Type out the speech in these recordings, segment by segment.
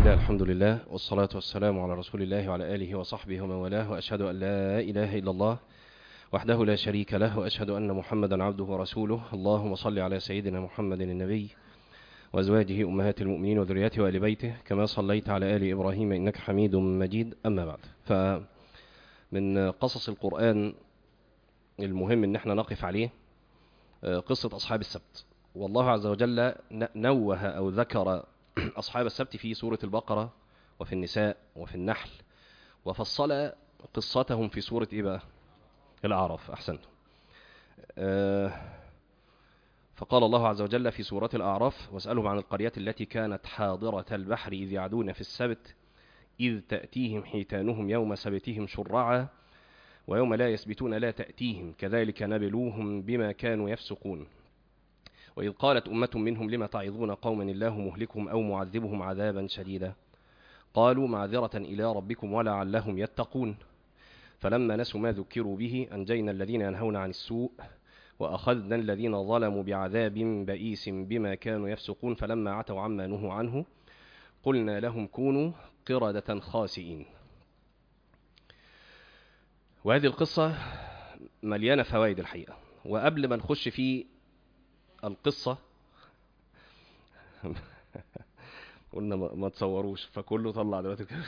الله الحمد لله والصلاة والسلام على رسول الله وعلى آله وصحبه ومن والاه وأشهد أن لا إله إلا الله وحده لا شريك له وأشهد أن محمدا عبده ورسوله اللهم صل على سيدنا محمد النبي وأزواجه أمهات المؤمنين وذريته وآل بيته كما صليت على آل إبراهيم إنك حميد مجيد أما بعد فمن قصص القرآن المهم إن احنا نقف عليه قصة أصحاب السبت والله عز وجل نوه أو ذكر أصحاب السبت في سورة البقرة وفي النساء وفي النحل وفصل قصتهم في سورة إيه بقى الأعراف أحسنتم أه فقال الله عز وجل في سورة الأعراف واسألهم عن القرية التي كانت حاضرة البحر إذ يعدون في السبت إذ تأتيهم حيتانهم يوم سبتهم شرعا ويوم لا يسبتون لا تأتيهم كذلك نبلوهم بما كانوا يفسقون وإذ قالت أمة منهم لم تعظون قوما الله مهلكهم أو معذبهم عذابا شديدا قالوا معذرة إلى ربكم ولعلهم يتقون فلما نسوا ما ذكروا به أنجينا الذين ينهون عن السوء وأخذنا الذين ظلموا بعذاب بئيس بما كانوا يفسقون فلما عتوا عما نهوا عنه قلنا لهم كونوا قردة خاسئين وهذه القصة مليانة فوائد الحقيقة وقبل ما نخش في القصة قلنا ما تصوروش فكله طلع دلوقتي كده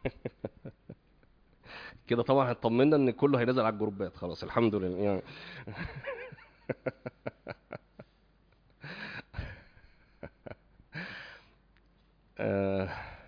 كده طبعا اطمنا ان كله هينزل على الجروبات خلاص الحمد لله يعني آه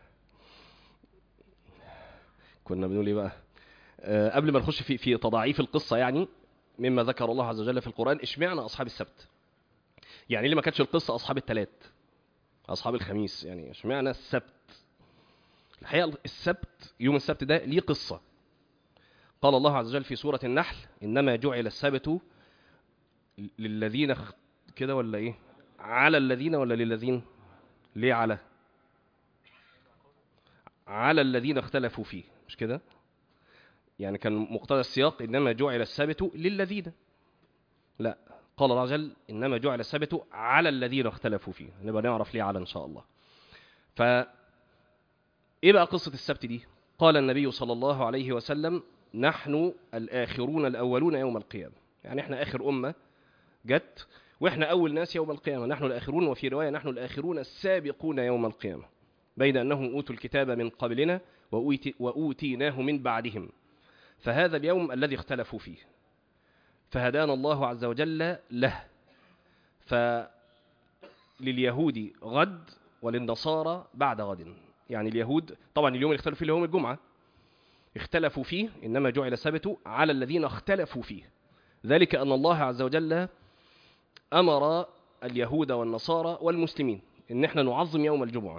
كنا بنقول ايه بقى آه قبل ما نخش في في تضاعيف القصه يعني مما ذكر الله عز وجل في القران اشمعنى اصحاب السبت يعني ليه ما كانتش القصه اصحاب الثلاث اصحاب الخميس يعني اشمعنى السبت الحقيقه السبت يوم السبت ده ليه قصه قال الله عز وجل في سوره النحل انما جعل السبت للذين كده ولا ايه على الذين ولا للذين ليه على على الذين اختلفوا فيه مش كده يعني كان مقتضى السياق انما جعل السبت للذين لا قال الله عز وجل انما جعل السبت على الذين اختلفوا فيه نبقى نعرف ليه على ان شاء الله ف ايه بقى قصه السبت دي قال النبي صلى الله عليه وسلم نحن الاخرون الاولون يوم القيامه يعني احنا اخر امه جت واحنا اول ناس يوم القيامه نحن الاخرون وفي روايه نحن الاخرون السابقون يوم القيامه بين انهم اوتوا الكتاب من قبلنا وأوتي واوتيناه من بعدهم فهذا اليوم الذي اختلفوا فيه فهدانا الله عز وجل له فلليهود غد وللنصارى بعد غد يعني اليهود طبعا اليوم اللي اختلفوا فيه يوم الجمعه اختلفوا فيه انما جعل السبت على الذين اختلفوا فيه ذلك ان الله عز وجل امر اليهود والنصارى والمسلمين ان احنا نعظم يوم الجمعه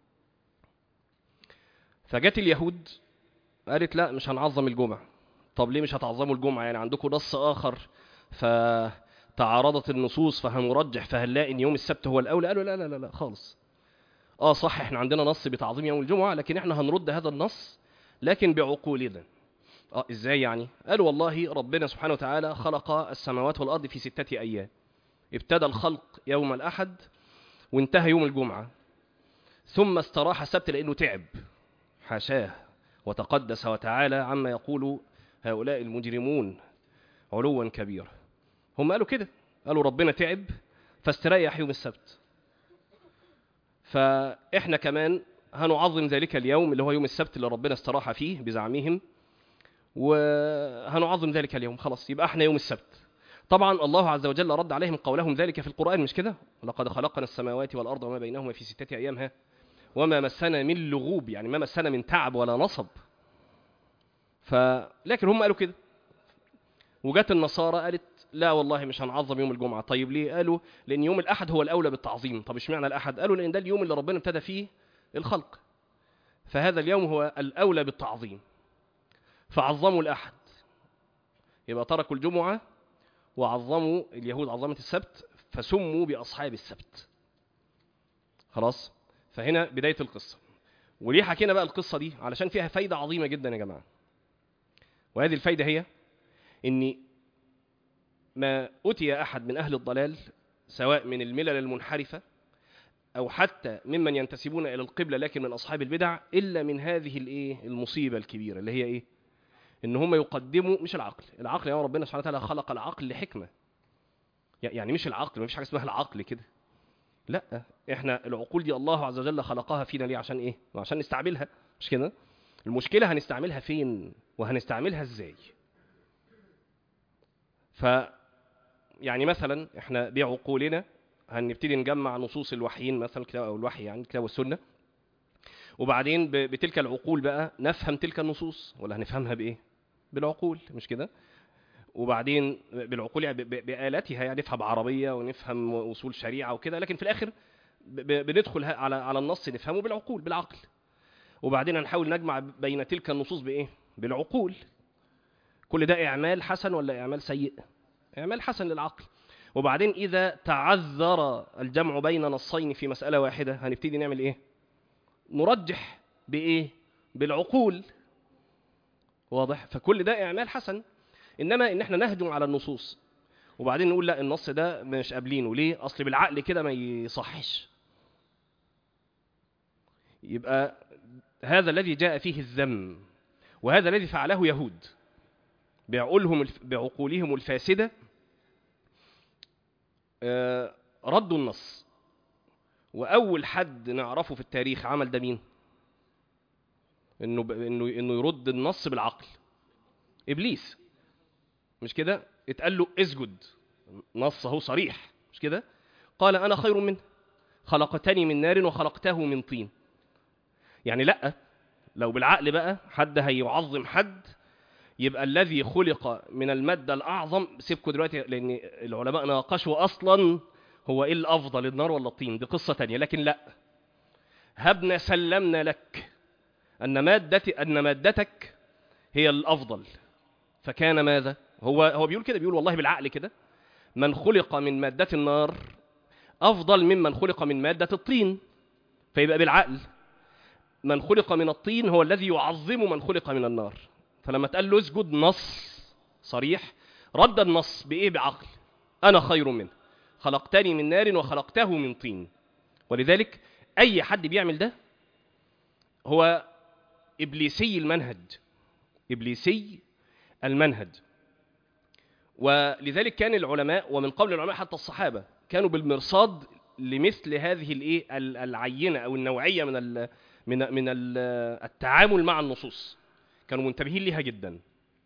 فجت اليهود قالت لا مش هنعظم الجمعه طب ليه مش هتعظموا الجمعه يعني عندكم نص اخر فتعارضت النصوص فهنرجح فهنلاقي ان يوم السبت هو الاولى قالوا لا لا لا, لا خالص اه صح احنا عندنا نص بتعظيم يوم الجمعه لكن احنا هنرد هذا النص لكن بعقولنا اه ازاي يعني قالوا والله ربنا سبحانه وتعالى خلق السماوات والارض في ستة ايام ابتدى الخلق يوم الاحد وانتهى يوم الجمعه ثم استراح السبت لانه تعب حاشاه وتقدس وتعالى عما يقول هؤلاء المجرمون علوا كبيرا هم قالوا كده قالوا ربنا تعب فاستريح يوم السبت فاحنا كمان هنعظم ذلك اليوم اللي هو يوم السبت اللي ربنا استراح فيه بزعمهم وهنعظم ذلك اليوم خلاص يبقى احنا يوم السبت طبعا الله عز وجل رد عليهم قولهم ذلك في القرآن مش كده لقد خلقنا السماوات والأرض وما بينهما في ستة أيام ها وما مسنا من لغوب يعني ما مسنا من تعب ولا نصب ف لكن هم قالوا كده وجات النصارى قالت لا والله مش هنعظم يوم الجمعة طيب ليه قالوا لأن يوم الأحد هو الأولى بالتعظيم طب اشمعنى الأحد قالوا لأن ده اليوم اللي ربنا ابتدى فيه الخلق فهذا اليوم هو الأولى بالتعظيم فعظموا الأحد يبقى تركوا الجمعة وعظموا اليهود عظمت السبت فسموا بأصحاب السبت خلاص فهنا بداية القصة وليه حكينا بقى القصة دي علشان فيها فايدة عظيمة جدا يا جماعة وهذه الفايدة هي ان ما أتي أحد من أهل الضلال سواء من الملل المنحرفة أو حتى ممن ينتسبون إلى القبلة لكن من أصحاب البدع إلا من هذه الإيه المصيبة الكبيرة اللي هي إيه إن هم يقدموا مش العقل العقل يا ربنا سبحانه وتعالى خلق العقل لحكمة يعني مش العقل مفيش حاجة اسمها العقل كده لا احنا العقول دي الله عز وجل خلقها فينا ليه عشان ايه عشان نستعملها مش كده المشكلة هنستعملها فين وهنستعملها ازاي ف يعني مثلا احنا بعقولنا هنبتدي نجمع نصوص الوحيين مثلا الكتاب او الوحي يعني الكتاب والسنه وبعدين ب- بتلك العقول بقى نفهم تلك النصوص ولا هنفهمها بايه بالعقول مش كده وبعدين بالعقول يعني ب- ب- بآلاتها يعني نفهم عربية ونفهم أصول شريعة وكده لكن في الآخر ب- ب- بندخل ه- على على النص نفهمه بالعقول بالعقل وبعدين هنحاول نجمع بين تلك النصوص بإيه؟ بالعقول كل ده إعمال حسن ولا إعمال سيء؟ إعمال حسن للعقل وبعدين إذا تعذر الجمع بين نصين في مسألة واحدة هنبتدي نعمل إيه؟ نرجح بإيه؟ بالعقول واضح؟ فكل ده إعمال حسن إنما إن إحنا نهجم على النصوص وبعدين نقول لا النص ده مش قابلينه ليه؟ أصل بالعقل كده ما يصحش يبقى هذا الذي جاء فيه الذم وهذا الذي فعله يهود بعقولهم الف- بعقولهم الفاسدة آه، ردوا النص وأول حد نعرفه في التاريخ عمل ده مين؟ إنه ب... إنه إنه يرد النص بالعقل إبليس مش كده؟ اتقال له اسجد نص اهو صريح مش كده؟ قال أنا خير منه خلقتني من نار وخلقته من طين يعني لأ لو بالعقل بقى حد هيعظم حد يبقى الذي خلق من المادة الأعظم سيبكوا دلوقتي لأن العلماء ناقشوا أصلا هو إيه الأفضل النار ولا الطين دي قصة تانية لكن لا هبنا سلمنا لك أن مادة أن مادتك هي الأفضل فكان ماذا؟ هو هو بيقول كده بيقول والله بالعقل كده من خلق من مادة النار أفضل ممن خلق من مادة الطين فيبقى بالعقل من خلق من الطين هو الذي يعظم من خلق من النار فلما تقال له اسجد نص صريح رد النص بإيه بعقل أنا خير منه خلقتني من نار وخلقته من طين ولذلك أي حد بيعمل ده هو إبليسي المنهج إبليسي المنهج ولذلك كان العلماء ومن قبل العلماء حتى الصحابة كانوا بالمرصاد لمثل هذه الايه ال- العينة أو النوعية من ال من من ال التعامل مع النصوص كانوا منتبهين لها جدا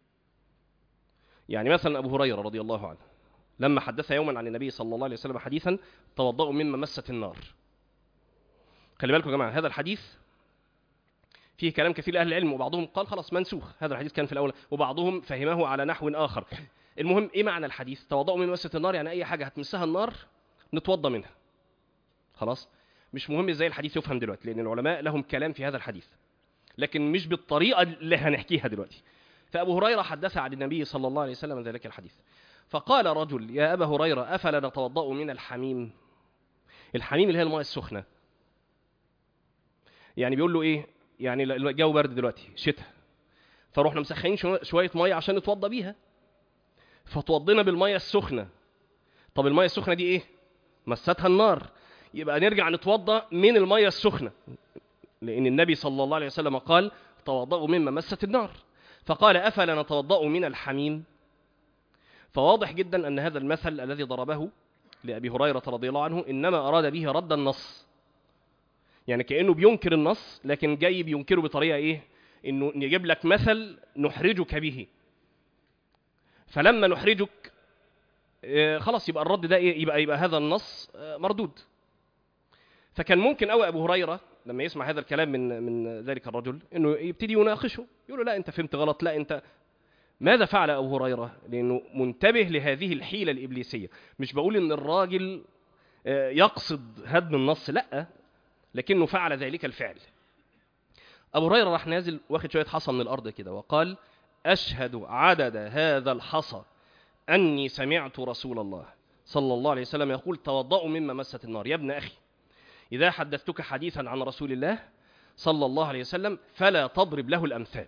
يعني مثلا أبو هريرة رضي الله عنه لما حدث يوما عن النبي صلى الله عليه وسلم حديثا توضأوا مما مست النار خلي بالكم يا جماعة هذا الحديث فيه كلام كثير لأهل العلم وبعضهم قال خلاص منسوخ هذا الحديث كان في الأول وبعضهم فهمه على نحو آخر المهم إيه معنى الحديث توضأوا من مسة النار يعني أي حاجة هتمسها النار نتوضى منها خلاص مش مهم ازاي الحديث يفهم دلوقتي لأن العلماء لهم كلام في هذا الحديث لكن مش بالطريقة اللي هنحكيها دلوقتي فأبو هريرة حدث عن النبي صلى الله عليه وسلم ذلك الحديث فقال رجل يا أبا هريرة أفلا نتوضأ من الحميم الحميم اللي هي الماء السخنة يعني بيقول له إيه يعني الجو برد دلوقتي شتاء فروحنا مسخنين شو- شوية مية عشان نتوضى بيها فتوضينا بالمية السخنة طب المية السخنة دي إيه مستها النار يبقى نرجع نتوضى من المية السخنة لأن النبي صلى الله عليه وسلم قال توضأوا مما مست النار فقال أفلا نتوضأ من الحميم فواضح جدا أن هذا المثل الذي ضربه لأبي هريرة رضي الله عنه إنما أراد به رد النص يعني كأنه بينكر النص لكن جاي بينكره بطريقة إيه إنه نجيب لك مثل نحرجك به فلما نحرجك آه، خلاص يبقى الرد ده إيه يبقى يبقى هذا النص آه، مردود فكان ممكن قوي ابو هريره لما يسمع هذا الكلام من من ذلك الرجل انه يبتدي يناقشه يقول له لا انت فهمت غلط لا انت ماذا فعل ابو هريره لانه منتبه لهذه الحيله الابليسيه مش بقول ان الراجل آه، يقصد هدم النص لا لكنه فعل ذلك الفعل ابو هريره راح نازل واخد شويه حصى من الارض كده وقال اشهد عدد هذا الحصى اني سمعت رسول الله صلى الله عليه وسلم يقول توضأوا مما مست النار يا ابن اخي إذا حدثتك حديثا عن رسول الله صلى الله عليه وسلم فلا تضرب له الأمثال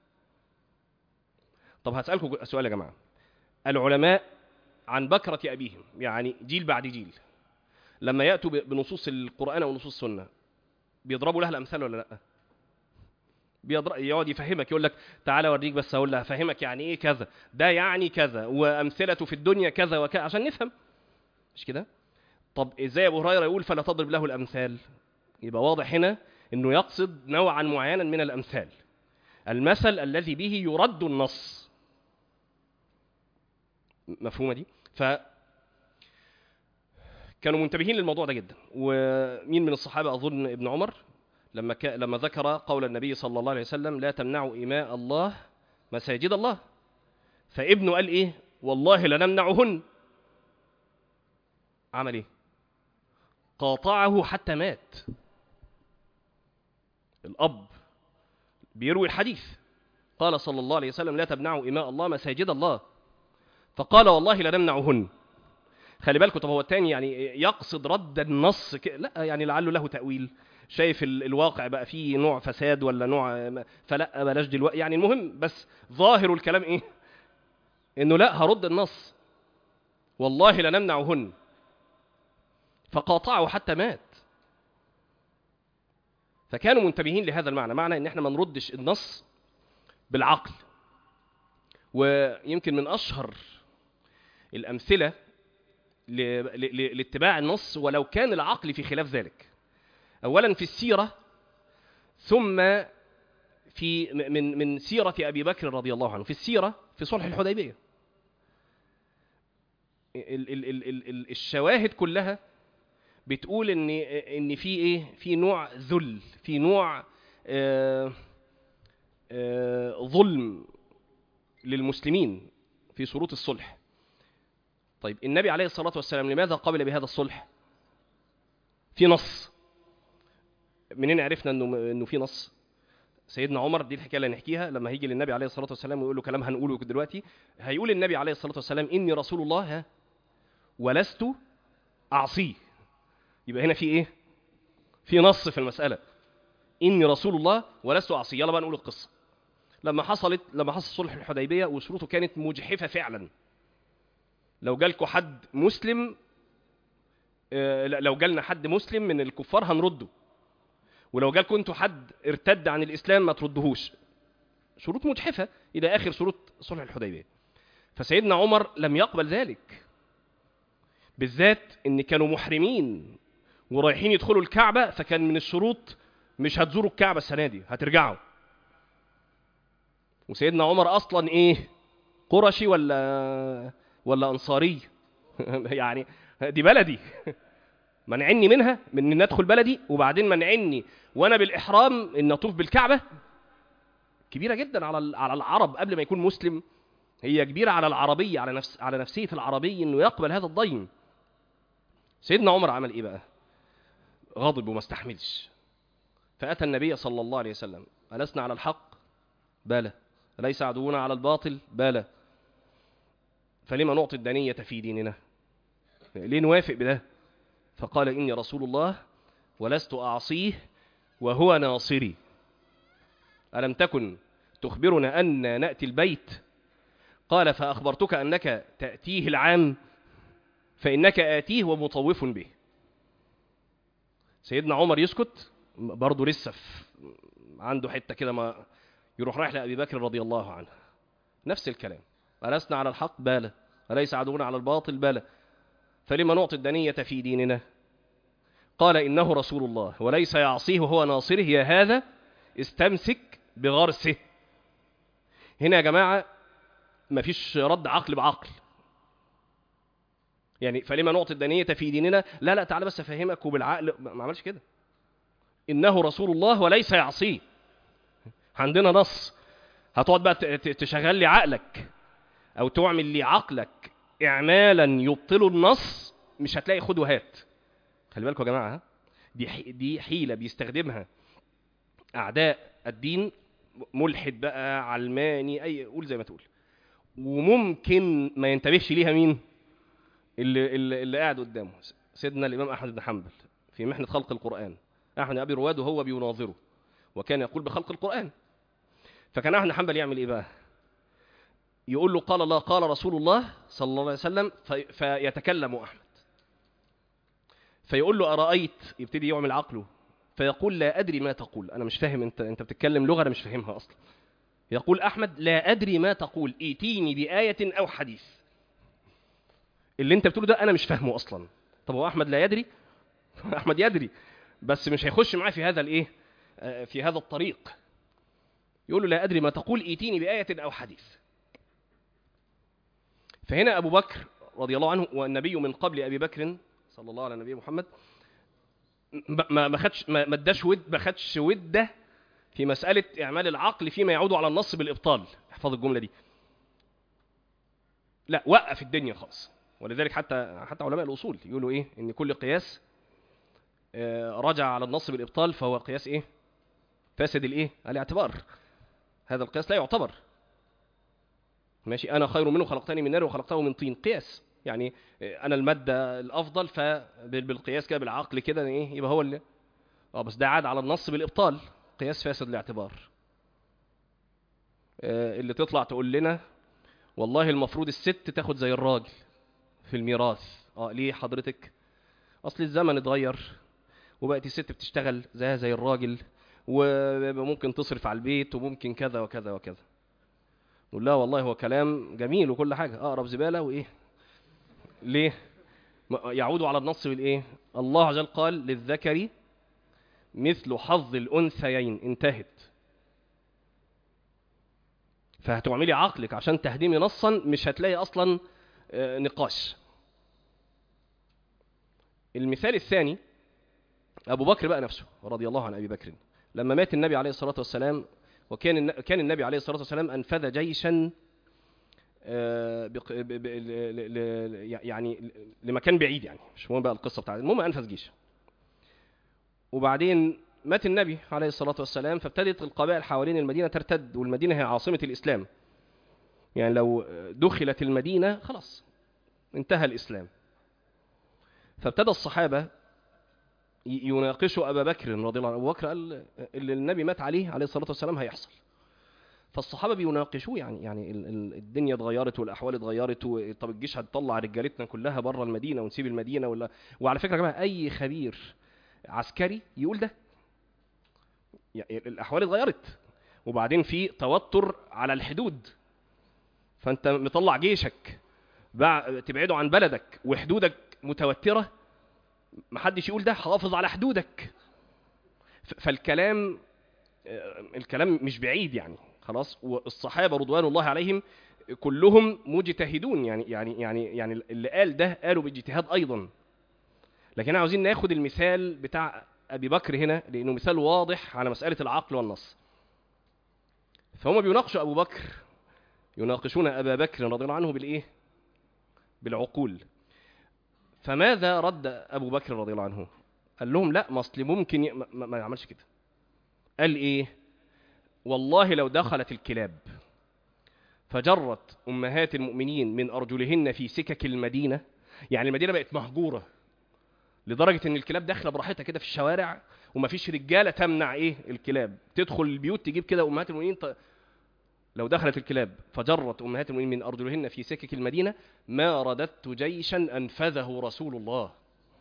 طب هسألكم سؤال يا جماعة العلماء عن بكرة أبيهم يعني جيل بعد جيل لما ياتوا ب- بنصوص القران او نصوص السنه بيضربوا لها الامثال ولا لا بيضرب يقعد يفهمك يقول لك تعالى اوريك بس اقول لها افهمك يعني ايه كذا ده يعني كذا وامثلته في الدنيا كذا وكذا عشان نفهم مش كده طب ازاي ابو هريره يقول فلا تضرب له الامثال يبقى واضح هنا انه يقصد نوعا معينا من الامثال المثل الذي به يرد النص مفهومه دي ف كانوا منتبهين للموضوع ده جدا ومين من الصحابه اظن ابن عمر لما ك... لما ذكر قول النبي صلى الله عليه وسلم لا تمنعوا إماء الله مساجد الله فابنه قال ايه والله لنمنعهن عمل ايه قاطعه حتى مات الاب بيروي الحديث قال صلى الله عليه وسلم لا تمنعوا إماء الله مساجد الله فقال والله لنمنعهن خلي بالكم طب هو التاني يعني يقصد رد النص ك... لا يعني لعله له تأويل شايف ال... الواقع بقى فيه نوع فساد ولا نوع فلا بلاش دلوقتي يعني المهم بس ظاهر الكلام ايه انه لا هرد النص والله لنمنعهن فقاطعه حتى مات فكانوا منتبهين لهذا المعنى معنى ان احنا ما نردش النص بالعقل ويمكن من اشهر الامثله ل- ل- ل- لاتباع النص ولو كان العقل في خلاف ذلك اولا في السيره ثم في من من سيره ابي بكر رضي الله عنه في السيره في صلح الحديبيه ال- ال- ال- ال- ال- الشواهد كلها بتقول ان ان في ايه في نوع ذل في نوع آه، آه، ظلم للمسلمين في شروط الصلح طيب النبي عليه الصلاه والسلام لماذا قبل بهذا الصلح في نص منين عرفنا انه انه في نص سيدنا عمر دي الحكايه اللي هنحكيها لما هيجي للنبي عليه الصلاه والسلام ويقول له كلام هنقوله دلوقتي هيقول النبي عليه الصلاه والسلام اني رسول الله ها ولست اعصيه يبقى هنا في ايه في نص في المساله اني رسول الله ولست اعصيه يلا بقى نقول القصه لما حصلت لما حصل صلح الحديبيه وشروطه كانت مجحفه فعلا لو جالكوا حد مسلم آه، لا، لو جالنا حد مسلم من الكفار هنرده ولو جالكوا انتوا حد ارتد عن الاسلام ما تردهوش شروط مجحفه الى اخر شروط صلح الحديبيه فسيدنا عمر لم يقبل ذلك بالذات ان كانوا محرمين ورايحين يدخلوا الكعبه فكان من الشروط مش هتزوروا الكعبه السنه دي هترجعوا وسيدنا عمر اصلا ايه قرشي ولا ولا انصاري يعني دي بلدي منعني منها من ان ادخل بلدي وبعدين منعني وانا بالاحرام ان اطوف بالكعبه كبيره جدا على ال- على العرب قبل ما يكون مسلم هي كبيره على العربيه على نفس على نفسيه العربي انه يقبل هذا الضيم سيدنا عمر عمل ايه بقى غضب وما استحملش فاتى النبي صلى الله عليه وسلم ألسنا على الحق بلى أليس عدونا على الباطل بلى فلما نعطي الدنية في ديننا ليه نوافق بده فقال إني رسول الله ولست أعصيه وهو ناصري ألم تكن تخبرنا أن نأتي البيت قال فأخبرتك أنك تأتيه العام فإنك آتيه ومطوف به سيدنا عمر يسكت برضه لسه في- عنده حتة كده ما يروح رايح لأبي بكر رضي الله عنه نفس الكلام ألسنا على الحق بلى أليس عدونا على الباطل بلى فلما نعطي الدنية في ديننا قال إنه رسول الله وليس يعصيه وهو ناصره يا هذا استمسك بغرسه هنا يا جماعة مفيش رد عقل بعقل يعني فلما نعطي الدنية في ديننا لا لا تعالى بس أفهمك وبالعقل ما ما عملش كده إنه رسول الله وليس يعصيه عندنا نص هتقعد بقى ت- ت- تشغل لي عقلك او تعمل لي عقلك اعمالا يبطل النص مش هتلاقي خد وهات خلي بالكم يا جماعه ها؟ دي حي- دي حيله بيستخدمها اعداء الدين ملحد بقى علماني اي قول زي ما تقول وممكن ما ينتبهش ليها مين اللي اللي, اللي قاعد قدامه سيدنا الامام احمد بن حنبل في محنه خلق القران احمد بن ابي رواد وهو بيناظره وكان يقول بخلق القران فكان احمد بن حنبل يعمل ايه بقى يقول له قال الله قال رسول الله صلى الله عليه وسلم في فيتكلم احمد فيقول له ارايت يبتدي يعمل عقله فيقول لا ادري ما تقول انا مش فاهم انت انت بتتكلم لغه انا مش فاهمها اصلا يقول احمد لا ادري ما تقول ائتيني بايه او حديث اللي انت بتقوله ده انا مش فاهمه اصلا طب هو احمد لا يدري احمد يدري بس مش هيخش معاه في هذا الايه آه، في هذا الطريق يقول له لا ادري ما تقول ائتيني بايه او حديث فهنا ابو بكر رضي الله عنه والنبي من قبل ابي بكر صلى الله على نبي محمد ما ما ما خدش ما ما اداش ود ما خدش وده في مساله اعمال العقل فيما يعود على النص بالابطال احفظ الجمله دي لا وقف الدنيا خالص ولذلك حتى حتى علماء الاصول يقولوا ايه ان كل قياس آه، رجع على النص بالابطال فهو قياس ايه فاسد الايه الاعتبار هذا القياس لا يعتبر ماشي انا خير منه خلقتني من نار وخلقته من طين قياس يعني آه، انا الماده الافضل فبالقياس كده بالعقل كده ايه يبقى هو اللي اه بس ده عاد على النص بالابطال قياس فاسد الاعتبار آه، اللي تطلع تقول لنا والله المفروض الست تاخد زي الراجل في الميراث اه ليه حضرتك اصل الزمن اتغير وبقت الست بتشتغل زيها زي الراجل وممكن تصرف على البيت وممكن كذا وكذا وكذا نقول لا والله هو كلام جميل وكل حاجه اقرب زباله وايه ليه ما- يعود على النص بالايه الله عز وجل قال للذكر مثل حظ الانثيين انتهت فهتعملي عقلك عشان تهدمي نصا مش هتلاقي اصلا آه، نقاش المثال الثاني ابو بكر بقى نفسه رضي الله عن ابي بكر لما مات النبي عليه الصلاه والسلام وكان الن- كان النبي عليه الصلاه والسلام انفذ جيشا آه، بق- ب- ب- ل- ل- ل- يعني لمكان بعيد يعني مش مهم بقى القصه بتاعته المهم انفذ جيش وبعدين مات النبي عليه الصلاه والسلام فابتدت القبائل حوالين المدينه ترتد والمدينه هي عاصمه الاسلام يعني لو دخلت المدينه خلاص انتهى الاسلام فابتدى الصحابه ي- يناقشوا ابا بكر رضي الله عنه ابو بكر قال اللي النبي مات عليه عليه الصلاه والسلام هيحصل فالصحابه بيناقشوه يعني يعني ال- ال- الدنيا اتغيرت والاحوال اتغيرت و- طب الجيش هتطلع رجالتنا كلها بره المدينه ونسيب المدينه ولا وعلى فكره يا جماعه اي خبير عسكري يقول ده يعني الاحوال اتغيرت وبعدين في توتر على الحدود فانت مطلع جيشك بع- تبعده عن بلدك وحدودك متوتره محدش يقول ده حافظ على حدودك ف- فالكلام آه، الكلام مش بعيد يعني خلاص والصحابه رضوان الله عليهم كلهم مجتهدون يعني يعني يعني يعني اللي قال ده قالوا باجتهاد ايضا لكن احنا عاوزين ناخد المثال بتاع ابي بكر هنا لانه مثال واضح على مساله العقل والنص فهم بيناقشوا ابو بكر يناقشون ابا بكر رضي الله عنه بالايه بالعقول فماذا رد ابو بكر رضي الله عنه قال لهم لا ما اصل ممكن ي... ما, ما ما يعملش كده قال ايه والله لو دخلت الكلاب فجرت امهات المؤمنين من ارجلهن في سكك المدينه يعني المدينه بقت مهجوره لدرجه ان الكلاب داخله براحتها كده في الشوارع ومفيش رجاله تمنع ايه الكلاب تدخل البيوت تجيب كده امهات المؤمنين ط... لو دخلت الكلاب فجرت امهات المؤمنين من ارجلهن في سكك المدينه ما رددت جيشا انفذه رسول الله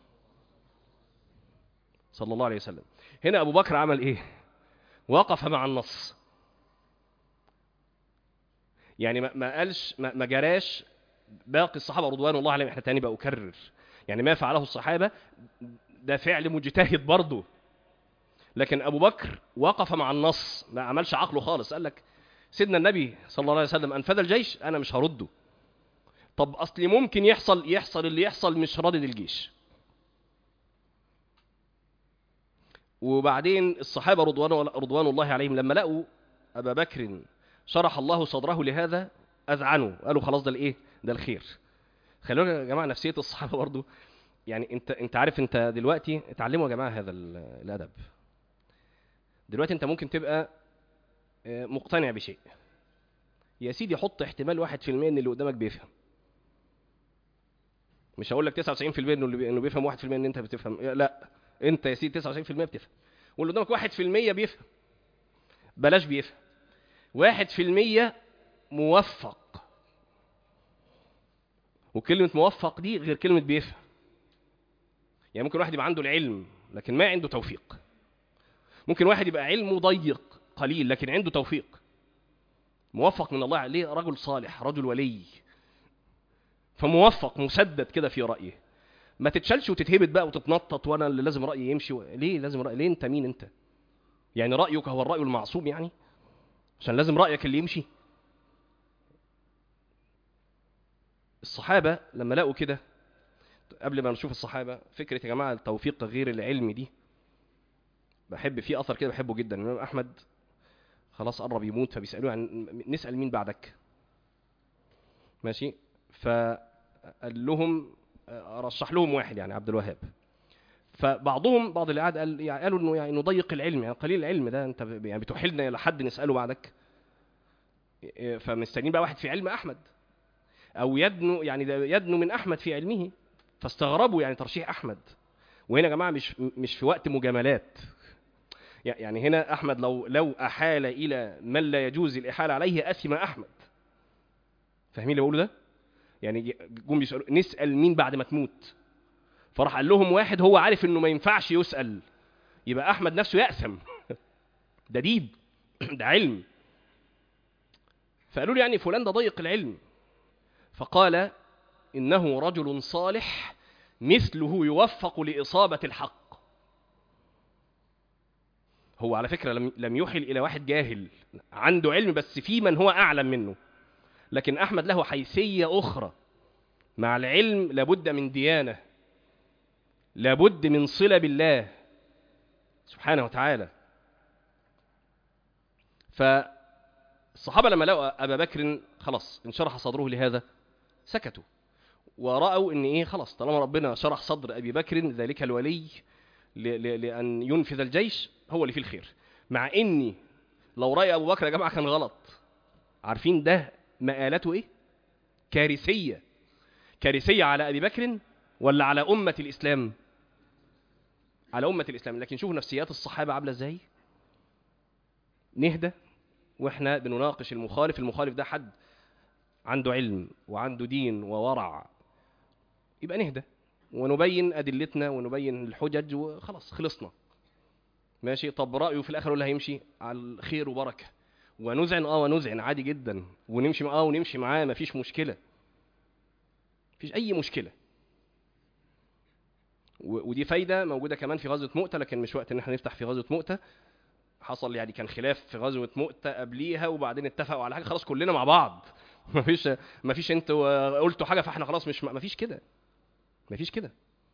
صلى الله عليه وسلم هنا ابو بكر عمل ايه وقف مع النص يعني ما ما قالش ما ما جراش باقي الصحابه رضوان الله عليهم احنا تاني بقى اكرر يعني ما فعله الصحابه ده فعل مجتهد برضه لكن ابو بكر وقف مع النص ما عملش عقله خالص قال لك سيدنا النبي صلى الله عليه وسلم انفذ الجيش انا مش هرده طب اصلي ممكن يحصل يحصل اللي يحصل مش ردد الجيش وبعدين الصحابه رضوان رضوان الله عليهم لما لقوا ابا بكر شرح الله صدره لهذا اذعنوا قالوا خلاص ده الايه ده الخير خلونا يا جماعه نفسيه الصحابه برضو يعني انت انت عارف انت دلوقتي اتعلموا يا جماعه هذا ال- الادب دلوقتي انت ممكن تبقى آه، مقتنع بشيء يا سيدي حط احتمال واحد في المية ان اللي قدامك بيفهم مش هقول لك 99% انه اللي بي- انه بيفهم 1% ان انت بتفهم لا انت يا سيدي 99% بتفهم واللي قدامك 1% بيفهم بلاش بيفهم 1% موفق وكلمة موفق دي غير كلمة بيفهم يعني ممكن واحد يبقى عنده العلم لكن ما عنده توفيق ممكن واحد يبقى علمه ضيق قليل لكن عنده توفيق موفق من الله عليه رجل صالح رجل ولي فموفق مسدد كده في رأيه ما تتشالش وتتهبط بقى وتتنطط وانا اللي لازم رأيي يمشي و... ليه لازم رأي ليه انت مين انت يعني رأيك هو الرأي المعصوم يعني عشان لازم رأيك اللي يمشي الصحابة لما لقوا كده قبل ما نشوف الصحابة فكرة يا جماعة التوفيق غير العلم دي بحب في أثر كده بحبه جدا الإمام أحمد خلاص قرب يموت فبيسألوه عن نسأل مين بعدك ماشي فقال لهم رشح لهم واحد يعني عبد الوهاب فبعضهم بعض اللي قاعد قال يعني قالوا انه يعني نضيق العلم يعني قليل العلم ده انت ب- يعني بتحيلنا الى حد نساله بعدك فمستنيين بقى واحد في علم احمد او يدنو يعني ده يدنو من احمد في علمه فاستغربوا يعني ترشيح احمد وهنا يا جماعه مش مش في وقت مجاملات يعني هنا احمد لو لو احال الى من لا يجوز الاحاله عليه اثم احمد فاهمين اللي بقوله ده يعني جم بيسالوا نسال مين بعد ما تموت فراح قال لهم واحد هو عارف انه ما ينفعش يسال يبقى احمد نفسه ياثم ده ديب ده علم فقالوا له يعني فلان ده ضيق العلم فقال انه رجل صالح مثله يوفق لاصابه الحق هو على فكره لم لم يحل الى واحد جاهل عنده علم بس في من هو اعلم منه لكن احمد له حيثيه اخرى مع العلم لابد من ديانه لابد من صله بالله سبحانه وتعالى فالصحابه لما لقوا ابا بكر خلاص انشرح صدره لهذا سكتوا ورأوا ان ايه خلاص طالما ربنا شرح صدر ابي بكر ذلك الولي ل- ل- لان ينفذ الجيش هو اللي فيه الخير مع اني لو رأي ابو بكر يا جماعه كان غلط عارفين ده مآلته ايه كارثيه كارثيه على ابي بكر ولا على امه الاسلام على امه الاسلام لكن شوفوا نفسيات الصحابه عامله ازاي نهدى واحنا بنناقش المخالف المخالف ده حد عنده علم وعنده دين وورع يبقى نهدى ونبين ادلتنا ونبين الحجج وخلاص خلصنا ماشي طب رايه في الاخر ولا هيمشي على الخير وبركه ونذعن اه ونذعن عادي جدا ونمشي اه ونمشي معاه مفيش مشكله مفيش اي مشكله و- ودي فايده موجوده كمان في غزوه مؤته لكن مش وقت ان احنا نفتح في غزوه مؤته حصل يعني كان خلاف في غزوه مؤته قبليها وبعدين اتفقوا على حاجه خلاص كلنا مع بعض مفيش مفيش انتوا قلتوا حاجه فاحنا خلاص مش مفيش كده مفيش كده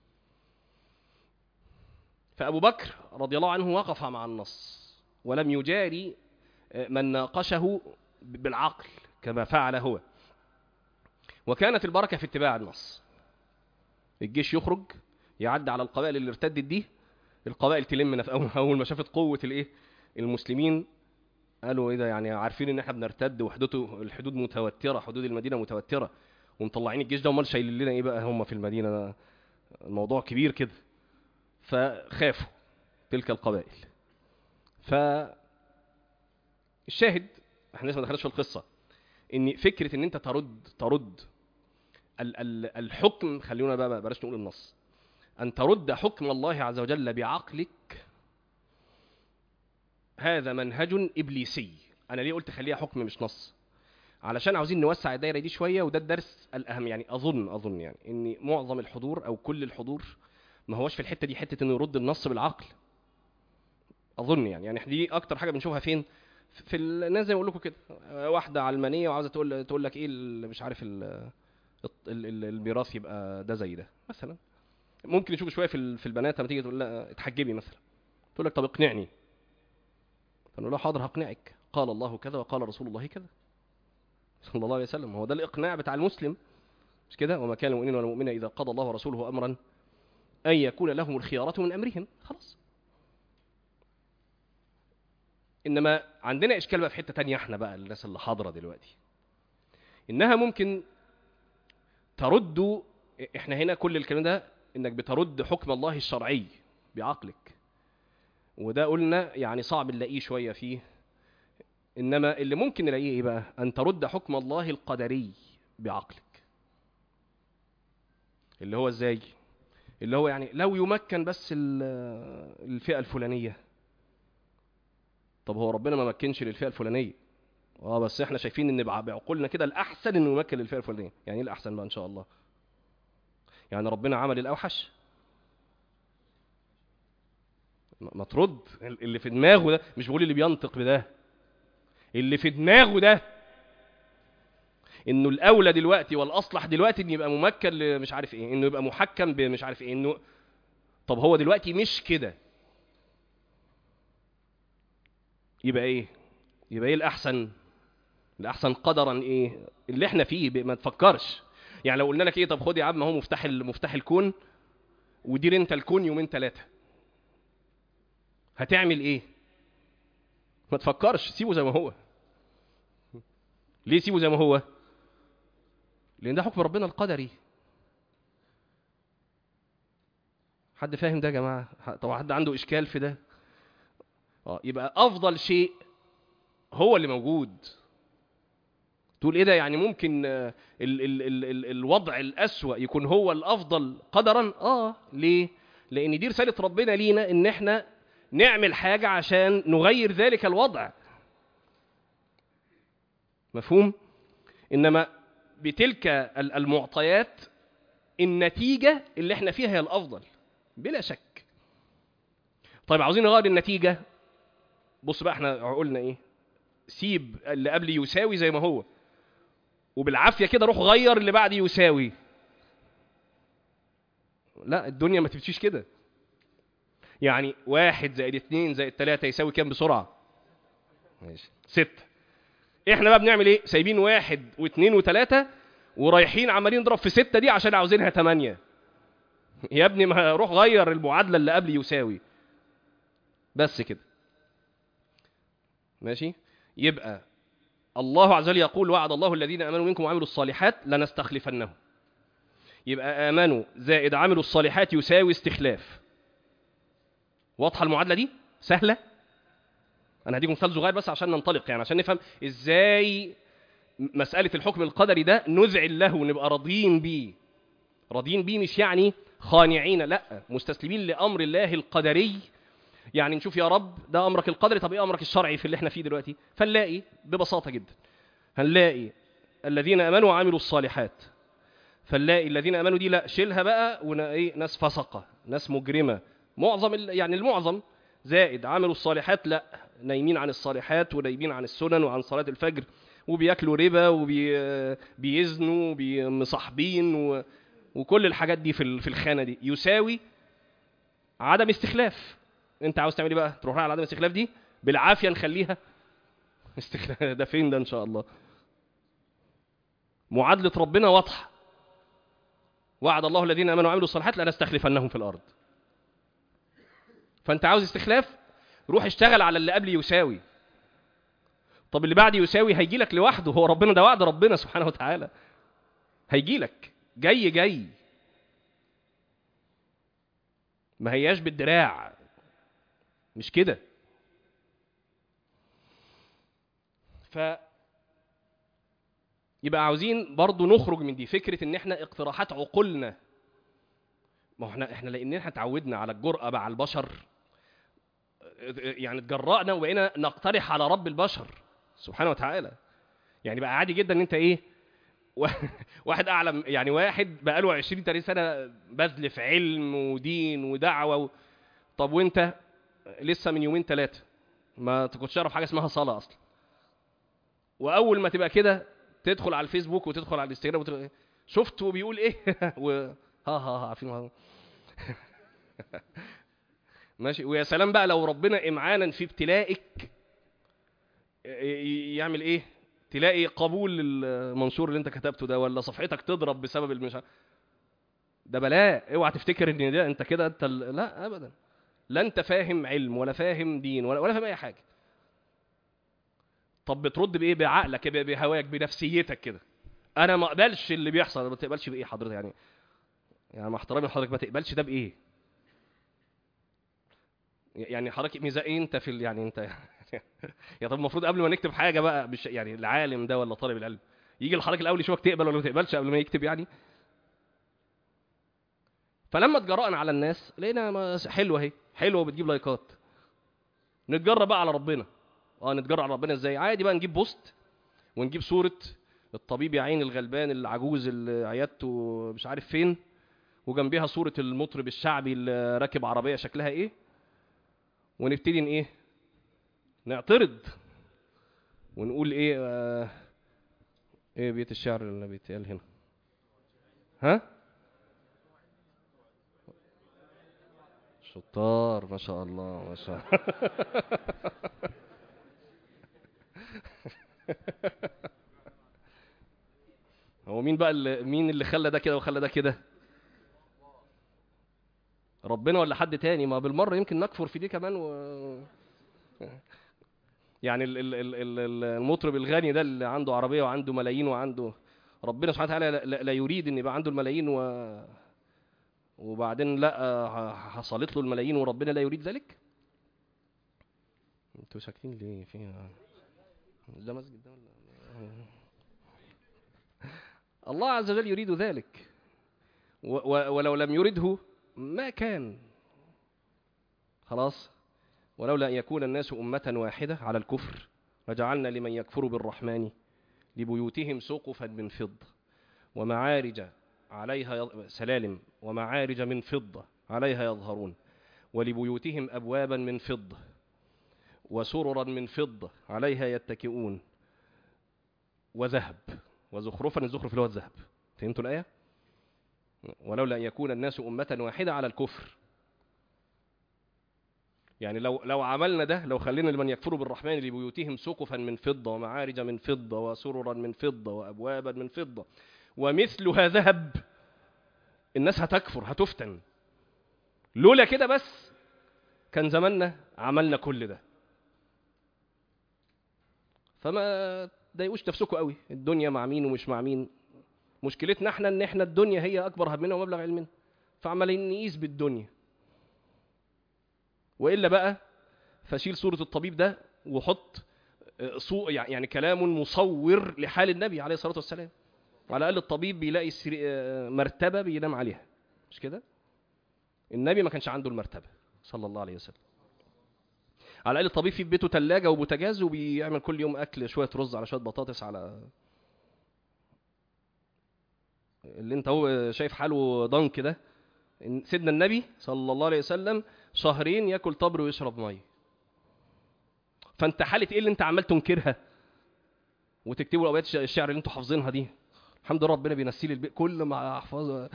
فابو بكر رضي الله عنه وقف مع النص ولم يجاري من ناقشه بالعقل كما فعل هو وكانت البركه في اتباع النص الجيش يخرج يعدي على القبائل اللي ارتدت دي القبائل تلم نف- أول- اول ما شافت قوه الايه المسلمين قالوا ايه ده يعني عارفين ان احنا بنرتد وحدوده الحدود متوتره حدود المدينه متوتره ومطلعين الجيش ده امال شايلين لنا ايه بقى هم في المدينه ده الموضوع كبير كده فخافوا تلك القبائل ف الشاهد احنا لسه ما دخلناش في القصه ان فكره ان انت ترد ترد ال- ال- الحكم خلونا بقى بلاش نقول النص ان ترد حكم الله عز وجل بعقلك هذا منهج ابليسي انا ليه قلت خليها حكم مش نص علشان عاوزين نوسع الدايره دي شويه وده الدرس الاهم يعني اظن اظن يعني ان معظم الحضور او كل الحضور ما هوش في الحته دي حته انه يرد النص بالعقل اظن يعني يعني دي اكتر حاجه بنشوفها فين في الناس زي ما بقول لكم كده واحده علمانيه وعاوزه تقول تقول لك ايه ال- مش عارف ال- ال- ال- الميراث يبقى ده زي ده مثلا ممكن نشوف شويه في ال- في البنات لما تيجي تقول لها اتحجبي مثلا تقول لك طب اقنعني فنقول لها حاضر هقنعك قال الله كذا وقال رسول الله كذا صلى الله عليه وسلم هو ده الاقناع بتاع المسلم مش كده وما كان المؤمنين ولا المؤمنة اذا قضى الله ورسوله امرا ان يكون لهم الخيارة من امرهم خلاص انما عندنا اشكال بقى في حته تانية احنا بقى الناس اللي حاضره دلوقتي انها ممكن ترد احنا هنا كل الكلام ده انك بترد حكم الله الشرعي بعقلك وده قلنا يعني صعب نلاقيه شويه فيه انما اللي ممكن نلاقيه ايه بقى ان ترد حكم الله القدري بعقلك اللي هو ازاي اللي هو يعني لو يمكن بس ال- الفئه الفلانيه طب هو ربنا ما مكنش للفئه الفلانيه اه بس احنا شايفين ان بع- بعقولنا كده الاحسن انه يمكن للفئه الفلانيه يعني ايه الاحسن بقى ان شاء الله يعني ربنا عمل الاوحش ما ما ترد اللي في دماغه ده مش بقول اللي بينطق بده اللي في دماغه ده انه الاولى دلوقتي والاصلح دلوقتي ان يبقى ممكن لمش عارف ايه انه يبقى محكم بمش عارف ايه انه طب هو دلوقتي مش كده يبقى ايه يبقى ايه الاحسن الاحسن قدرا ايه اللي احنا فيه ب- ما تفكرش يعني لو قلنا لك ايه طب خد يا عم هو مفتاح ال- مفتاح الكون ودير انت الكون يومين ثلاثه هتعمل ايه ما تفكرش سيبه زي ما هو ليه سيبه زي ما هو لان ده حكم ربنا القدري حد فاهم ده يا جماعه ح- طبعا حد عنده اشكال في ده اه يبقى افضل شيء هو اللي موجود تقول ايه ده يعني ممكن آه، ال ال ال ال الوضع الاسوأ يكون هو الافضل قدرا اه ليه لان دي رساله ربنا لينا ان احنا نعمل حاجه عشان نغير ذلك الوضع مفهوم انما بتلك ال- المعطيات النتيجه اللي احنا فيها هي الافضل بلا شك طيب عاوزين نغير النتيجه بص بقى احنا قلنا ايه سيب اللي قبل يساوي زي ما هو وبالعافيه كده روح غير اللي بعد يساوي لا الدنيا ما تمشيش كده يعني واحد زائد اتنين زائد تلاتة يساوي كام بسرعة؟ ماشي ستة احنا بقى بنعمل ايه؟ سايبين واحد واثنين وثلاثة ورايحين عمالين نضرب في ستة دي عشان عاوزينها تمانية يا ابني ما روح غير المعادلة اللي قبل يساوي بس كده ماشي يبقى الله عز وجل يقول وعد الله الذين امنوا منكم وعملوا الصالحات لنستخلفنهم يبقى امنوا زائد عملوا الصالحات يساوي استخلاف واضحه المعادله دي سهله انا هديكم مثال صغير بس عشان ننطلق يعني عشان نفهم ازاي مساله الحكم القدري ده نذعن له ونبقى راضيين بيه راضيين بيه مش يعني خانعين لا مستسلمين لامر الله القدري يعني نشوف يا رب ده امرك القدري طب ايه امرك الشرعي في اللي احنا فيه دلوقتي فنلاقي ببساطه جدا هنلاقي الذين امنوا وعملوا الصالحات فنلاقي الذين امنوا دي لا شيلها بقى ونا ايه ناس فسقه ناس مجرمه معظم ال- يعني المعظم زائد عملوا الصالحات لا نايمين عن الصالحات ونايمين عن السنن وعن صلاه الفجر وبياكلوا ربا وبيزنوا ومصاحبين و... وكل الحاجات دي في ال- في الخانه دي يساوي عدم استخلاف انت عاوز تعمل ايه بقى تروح على عدم الاستخلاف دي بالعافيه نخليها استخلاف ده فين ده ان شاء الله معادله ربنا واضحه وعد الله الذين امنوا وعملوا الصالحات لنستخلفنهم في الارض فانت عاوز استخلاف روح اشتغل على اللي قبل يساوي طب اللي بعد يساوي هيجي لك لوحده هو ربنا ده وعد ربنا سبحانه وتعالى هيجي لك جاي جاي ما هياش بالدراع مش كده ف يبقى عاوزين برضو نخرج من دي فكره ان احنا اقتراحات عقولنا ما هو احنا احنا لان احنا اتعودنا على الجرأه مع البشر يعني اتجرأنا وبقينا نقترح على رب البشر سبحانه وتعالى يعني بقى عادي جدا ان انت ايه واحد اعلم يعني واحد بقى له 20 30 سنه بذل في علم ودين ودعوه و... طب وانت لسه من يومين ثلاثه ما كنتش تعرف حاجه اسمها صلاه اصلا واول ما تبقى كده تدخل على الفيسبوك وتدخل على الانستجرام وتدخل شفت وبيقول ايه و... ها ها ها عارفين ها. ماشي ويا سلام بقى لو ربنا امعانا في ابتلائك ي- ي- يعمل ايه تلاقي قبول المنشور اللي انت كتبته ده ولا صفحتك تضرب بسبب المش ده بلاء اوعى تفتكر ان ده انت كده انت ال... لا ابدا لا انت فاهم علم ولا فاهم دين ولا ولا فاهم اي حاجه طب بترد بايه بعقلك ب- بهواك بنفسيتك كده انا ما اقبلش اللي بيحصل ما تقبلش بايه حضرتك يعني يعني مع احترامي لحضرتك ما تقبلش ده بايه يعني حضرتك ميزان ايه انت في ال- يعني انت يا طب المفروض قبل ما نكتب حاجه بقى مش يعني العالم ده ولا طالب العلم يجي لحضرتك الاول يشوفك تقبل ولا ما تقبلش قبل ما يكتب يعني فلما اتجرأنا على الناس لقينا ما- حلوه اهي حلوه وبتجيب لايكات نتجرأ بقى على ربنا اه نتجرأ على ربنا ازاي عادي بقى نجيب بوست ونجيب صوره الطبيب يا عين الغلبان العجوز اللي عيادته مش عارف فين وجنبها صوره المطرب الشعبي اللي راكب عربيه شكلها ايه ونبتدي ان ايه نعترض ونقول ايه آه ايه بيت الشعر اللي بيتقال هنا ها شطار ما شاء الله ما شاء الله هو مين بقى اللي مين اللي خلى ده كده وخلى ده كده ربنا ولا حد تاني ما بالمره يمكن نكفر في دي كمان و... يعني ال- ال- ال- ال- ال- المطرب الغني ده اللي عنده عربيه وعنده ملايين وعنده ربنا سبحانه وتعالى لا- لا لا يريد ان يبقى عنده الملايين و... وبعدين لا ه- حصلت له الملايين وربنا لا يريد ذلك انتوا ساكتين ليه في ده مسجد ده ولا الله عز وجل يريد ذلك و... و... ولو لم يرده ما كان خلاص ولولا أن يكون الناس أمة واحدة على الكفر لجعلنا لمن يكفر بالرحمن لبيوتهم سقفا من فضة ومعارج عليها يظ- سلالم ومعارج من فضة عليها يظهرون ولبيوتهم أبوابا من فضة وسررا من فضة عليها يتكئون وذهب وزخرفا الزخرف اللي هو الذهب فهمتوا الآية؟ ولولا أن يكون الناس أمة واحدة على الكفر يعني لو لو عملنا ده لو خلينا لمن يكفروا بالرحمن لبيوتهم سقفا من فضة ومعارج من فضة وسررا من فضة وأبوابا من فضة ومثلها ذهب الناس هتكفر هتفتن لولا كده بس كان زماننا عملنا كل ده فما تضايقوش نفسكم قوي الدنيا مع مين ومش مع مين مشكلتنا احنا ان احنا الدنيا هي اكبر همنا ومبلغ علمنا فعمالين نقيس بالدنيا والا بقى فشيل صوره الطبيب ده وحط آه، صو يعني كلام مصور لحال النبي عليه الصلاه والسلام على الاقل الطبيب بيلاقي سري- آه، مرتبه بينام عليها مش كده النبي ما كانش عنده المرتبه صلى الله عليه وسلم على الاقل الطبيب في بيته ثلاجه وبوتاجاز وبيعمل كل يوم اكل شويه رز على شويه بطاطس على اللي انت هو شايف حاله ضنك ده إن سيدنا النبي صلى الله عليه وسلم شهرين ياكل تمر ويشرب ميه فانت حاله ايه اللي انت عمال تنكرها وتكتبوا ابيات الش- الشعر اللي انتوا حافظينها دي الحمد لله ربنا بينسي لي البيت كل ما احفظها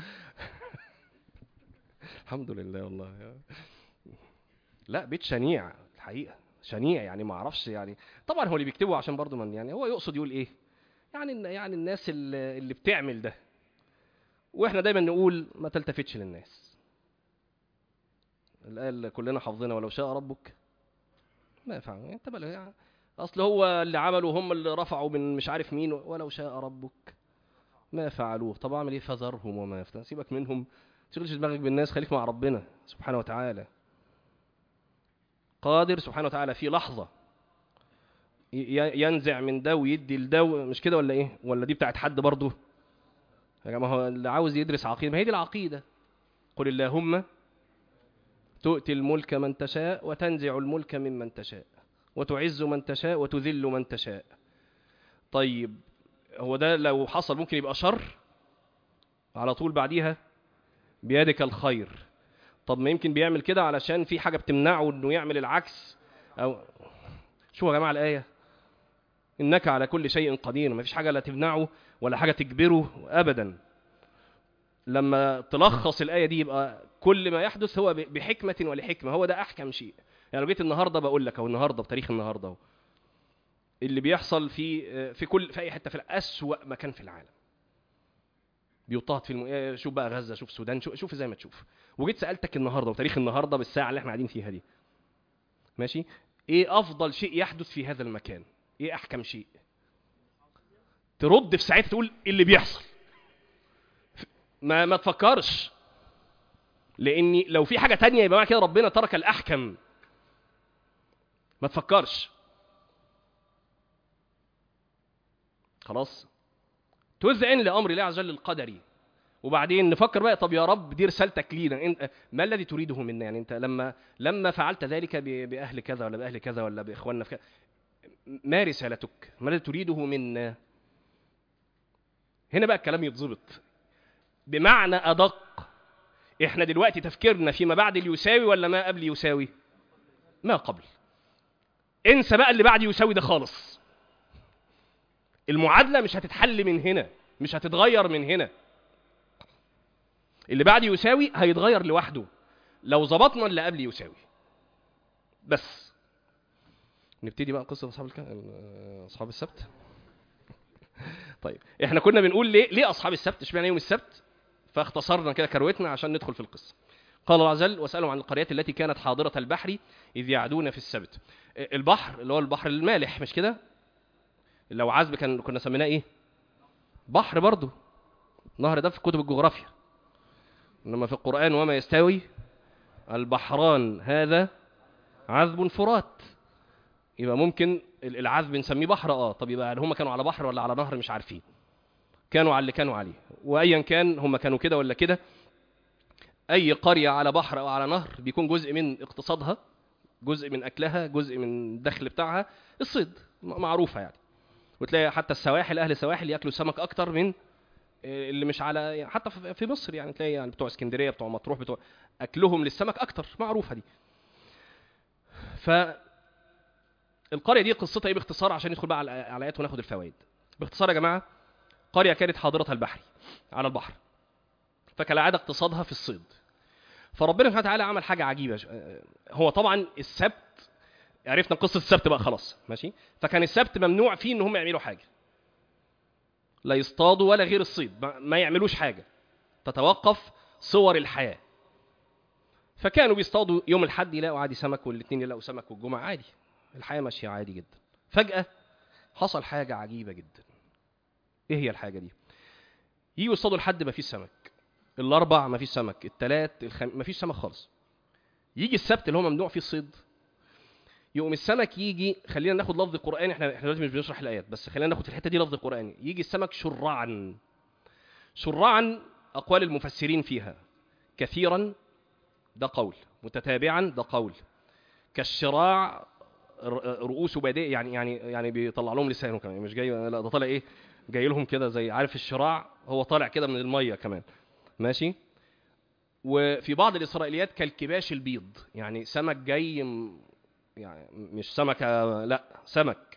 الحمد لله والله لا بيت شنيع الحقيقه شنيع يعني ما اعرفش يعني طبعا هو اللي بيكتبه عشان برضه من يعني هو يقصد يقول ايه يعني إن- يعني الناس اللي اللي بتعمل ده واحنا دايما نقول ما تلتفتش للناس الآية اللي كلنا حافظينها ولو شاء ربك ما يفعل انت بقى يعني اصل هو اللي عملوا هم اللي رفعوا من مش عارف مين ولو شاء ربك ما فعلوه طب اعمل ايه فذرهم وما يفتن سيبك منهم ما تشغلش دماغك بالناس خليك مع ربنا سبحانه وتعالى قادر سبحانه وتعالى في لحظة ي- ينزع من ده ويدي لده مش كده ولا ايه ولا دي بتاعت حد برضه يا جماعه هو اللي عاوز يدرس عقيده ما هي دي العقيده قل اللهم تؤتي الملك من تشاء وتنزع الملك ممن تشاء وتعز من تشاء وتذل من تشاء طيب هو ده لو حصل ممكن يبقى شر على طول بعديها بيدك الخير طب ما يمكن بيعمل كده علشان في حاجه بتمنعه انه يعمل العكس او شوفوا يا جماعه الايه انك على كل شيء قدير ما فيش حاجه لا تمنعه ولا حاجه تجبره ابدا لما تلخص الايه دي يبقى كل ما يحدث هو ب- بحكمه ولحكمه هو ده احكم شيء يعني لو جيت النهارده بقول لك او النهارده بتاريخ النهارده اهو اللي بيحصل في في كل في اي حته في الع- اسوأ مكان في العالم بيضطهد في الم... إيه، شوف بقى غزه شوف السودان شوف, شوف زي ما تشوف وجيت سالتك النهارده وتاريخ النهارده بالساعه اللي احنا قاعدين فيها دي ماشي ايه افضل شيء يحدث في هذا المكان ايه احكم شيء ترد في ساعتها تقول اللي بيحصل ما ما تفكرش لاني لو في حاجه تانية يبقى معنى كده ربنا ترك الاحكم ما تفكرش خلاص تذعن لامر الله عز وجل القدري وبعدين نفكر بقى طب يا رب دي رسالتك لينا انت ما الذي تريده منا يعني انت لما لما فعلت ذلك ب- باهل كذا ولا باهل كذا ولا باخواننا في كذا ما رسالتك ما الذي تريده منا هنا بقى الكلام يتظبط بمعنى ادق احنا دلوقتي تفكيرنا فيما بعد يساوي ولا ما قبل يساوي ما قبل انسى بقى اللي بعد يساوي ده خالص المعادله مش هتتحل من هنا مش هتتغير من هنا اللي بعد يساوي هيتغير لوحده لو ظبطنا اللي قبل يساوي بس نبتدي بقى قصه اصحاب الك... اصحاب السبت طيب احنا كنا بنقول ليه ليه اصحاب السبت اشمعنى يوم السبت فاختصرنا كده كروتنا عشان ندخل في القصه قال الله عز وجل واسالهم عن القريات التي كانت حاضره البحر اذ يعدون في السبت البحر اللي هو البحر المالح مش كده لو عذب كان كنا سميناه ايه بحر برضه نهر ده في كتب الجغرافيا انما في القران وما يستوي البحران هذا عذب فرات يبقى ممكن ال- العذب نسميه بحر اه طب يبقى هم كانوا على بحر ولا على نهر مش عارفين كانوا على اللي كانوا عليه وايا كان هم كانوا كده ولا كده اي قريه على بحر او على نهر بيكون جزء من اقتصادها جزء من اكلها جزء من الدخل بتاعها الصيد م- معروفه يعني وتلاقي حتى السواحل اهل السواحل ياكلوا سمك اكتر من آه، اللي مش على يعني حتى في في مصر يعني تلاقي يعني بتوع اسكندريه بتوع مطروح بتوع اكلهم للسمك اكتر معروفه دي ف القريه دي قصتها ايه باختصار عشان ندخل بقى على على الايات وناخد الفوائد باختصار يا جماعه قريه كانت حاضره البحر على البحر فكالعاده اقتصادها في الصيد فربنا سبحانه وتعالى عمل حاجه عجيبه آه، هو طبعا السبت عرفنا قصه السبت بقى خلاص ماشي فكان السبت ممنوع فيه ان هم يعملوا حاجه لا يصطادوا ولا غير الصيد ما- ما يعملوش حاجه تتوقف صور الحياه فكانوا بيصطادوا يوم الحد يلاقوا عادي سمك والاثنين يلاقوا سمك والجمعه عادي الحياه ماشيه عادي جدا فجاه حصل حاجه عجيبه جدا ايه هي الحاجه دي يجوا يصطادوا الحد ما فيش سمك الاربع ما فيش سمك الثلاث الخم... ما فيش سمك خالص يجي السبت اللي هو ممنوع فيه الصيد يقوم السمك يجي خلينا ناخد لفظ قراني احنا احنا دلوقتي مش بنشرح الايات بس خلينا ناخد في الحته دي لفظ قراني يجي السمك شرعا شرعا اقوال المفسرين فيها كثيرا ده قول متتابعا ده قول كالشراع ر- رؤوسه بادئ يعني يعني يعني بيطلع لهم لسانه كمان مش جاي لا ده طالع ايه جاي لهم كده زي عارف الشراع هو طالع كده من الميه كمان ماشي وفي بعض الاسرائيليات كالكباش البيض يعني سمك جاي م- يعني مش سمكه لا سمك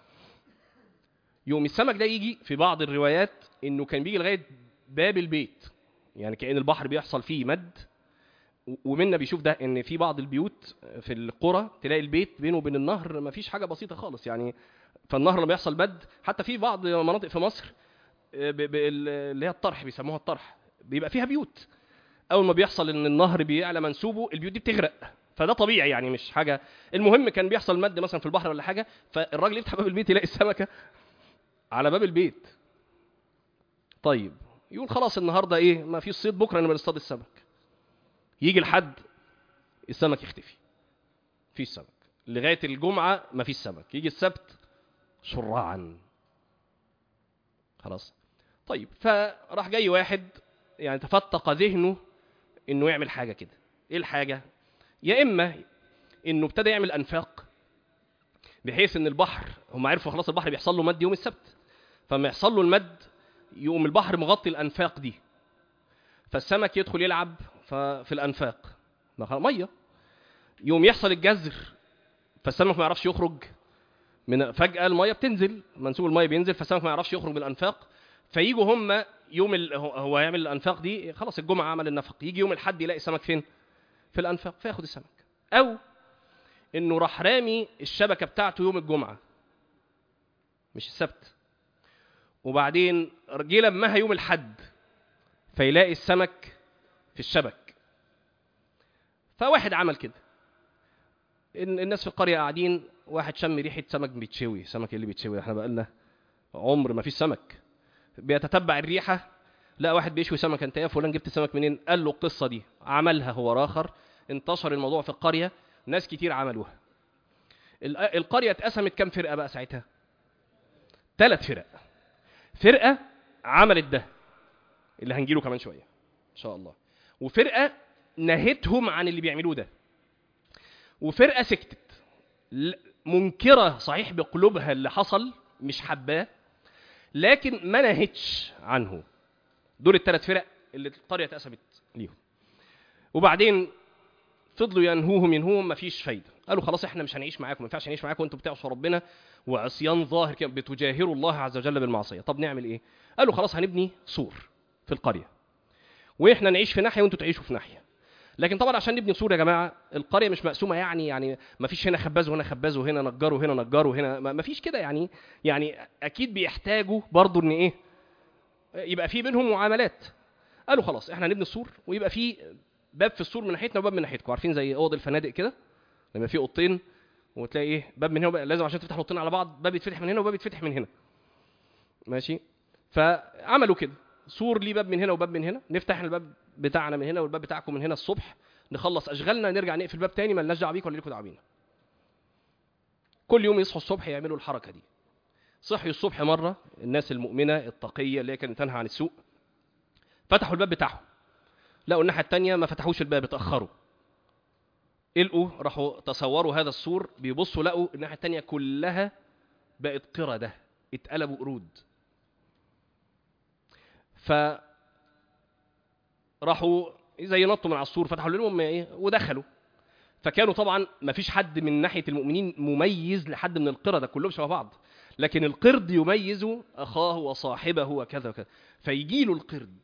يوم السمك ده يجي في بعض الروايات انه كان بيجي لغايه باب البيت يعني كأن البحر بيحصل فيه مد و- ومنا بيشوف ده ان في بعض البيوت في القرى تلاقي البيت بينه وبين النهر ما فيش حاجه بسيطه خالص يعني فالنهر لما يحصل مد حتى في بعض مناطق في مصر آه، ب- ب- ال- اللي هي الطرح بيسموها الطرح بيبقى فيها بيوت اول ما بيحصل ان النهر بيعلى منسوبه البيوت دي بتغرق فده طبيعي يعني مش حاجه المهم كان بيحصل مد مثلا في البحر ولا حاجه فالراجل يفتح باب البيت يلاقي السمكه على باب البيت طيب يقول خلاص النهارده ايه ما فيش صيد بكره نبقى نصطاد السمك يجي الحد السمك يختفي فيش سمك لغايه الجمعه ما فيش سمك يجي السبت شرعا خلاص طيب فراح جاي واحد يعني تفتق ذهنه انه يعمل حاجه كده ايه الحاجه يا اما انه ابتدى يعمل انفاق بحيث ان البحر هم عرفوا خلاص البحر بيحصل له مد يوم السبت فما يحصل له المد يقوم البحر مغطي الانفاق دي فالسمك يدخل يلعب ف- في الانفاق ما خلاص ميه يوم يحصل الجزر فالسمك ما يعرفش يخرج من فجاه الميه بتنزل منسوب الميه بينزل فالسمك ما يعرفش يخرج من الانفاق فيجوا هم يوم ال... هو- هو يعمل الانفاق دي خلاص الجمعه عمل النفق يجي يوم الحد يلاقي سمك فين في الانفاق فياخد السمك او انه راح رامي الشبكه بتاعته يوم الجمعه مش السبت وبعدين جه لمها يوم الحد فيلاقي السمك في الشبك فواحد عمل كده إن الناس في القريه قاعدين واحد شم ريحه سمك بيتشوي سمك إيه اللي بيتشوي احنا بقالنا عمر ما فيش سمك بيتتبع الريحه لا واحد بيشوي سمك انت يا فلان جبت سمك منين قال له القصه دي عملها هو راخر انتشر الموضوع في القريه ناس كتير عملوها ال- القريه اتقسمت كام فرقه بقى ساعتها ثلاث فرق فرقه عملت ده اللي هنجيله كمان شويه ان شاء الله وفرقه نهتهم عن اللي بيعملوه ده وفرقه سكتت ل- منكره صحيح بقلوبها اللي حصل مش حباه لكن ما نهتش عنه دول الثلاث فرق اللي القريه اتقسمت ليهم وبعدين فضلوا ينهوهم ينهوهم مفيش فايده قالوا خلاص احنا مش هنعيش معاكم ما ينفعش نعيش معاكم وانتم بتعصوا ربنا وعصيان ظاهر كده بتجاهروا الله عز وجل بالمعصيه طب نعمل ايه قالوا خلاص هنبني سور في القريه واحنا نعيش في ناحيه وانتم تعيشوا في ناحيه لكن طبعا عشان نبني سور يا جماعه القريه مش مقسومه يعني يعني ما فيش هنا خباز وهنا خباز وهنا نجار وهنا نجار وهنا ما فيش كده يعني يعني اكيد بيحتاجوا برضو ان ايه يبقى في بينهم معاملات قالوا خلاص احنا هنبني السور ويبقى في باب في السور من ناحيتنا وباب من ناحيتكم عارفين زي اوض الفنادق كده لما في اوضتين وتلاقي ايه باب من هنا وباب لازم عشان تفتح الاوضتين على بعض باب يتفتح من هنا وباب يتفتح من هنا ماشي فعملوا كده سور ليه باب من هنا وباب من هنا نفتح الباب بتاعنا من هنا والباب بتاعكم من هنا الصبح نخلص اشغالنا نرجع نقفل باب تاني مالناش دعوه بيكم ولا ليكم دعوه بينا كل يوم يصحوا الصبح يعملوا الحركه دي صحيوا الصبح مره الناس المؤمنه التقيه اللي هي كانت تنهى عن السوء فتحوا الباب بتاعهم لقوا الناحيه التانيه ما فتحوش الباب اتاخروا لقوا راحوا تصوروا هذا السور بيبصوا لقوا الناحيه التانيه كلها بقت قرده اتقلبوا قرود ف راحوا زي نطوا من على السور فتحوا لهم ايه ودخلوا فكانوا طبعا ما فيش حد من ناحيه المؤمنين مميز لحد من القرده كلهم شبه بعض لكن القرد يميز اخاه وصاحبه وكذا وكذا فيجي له القرد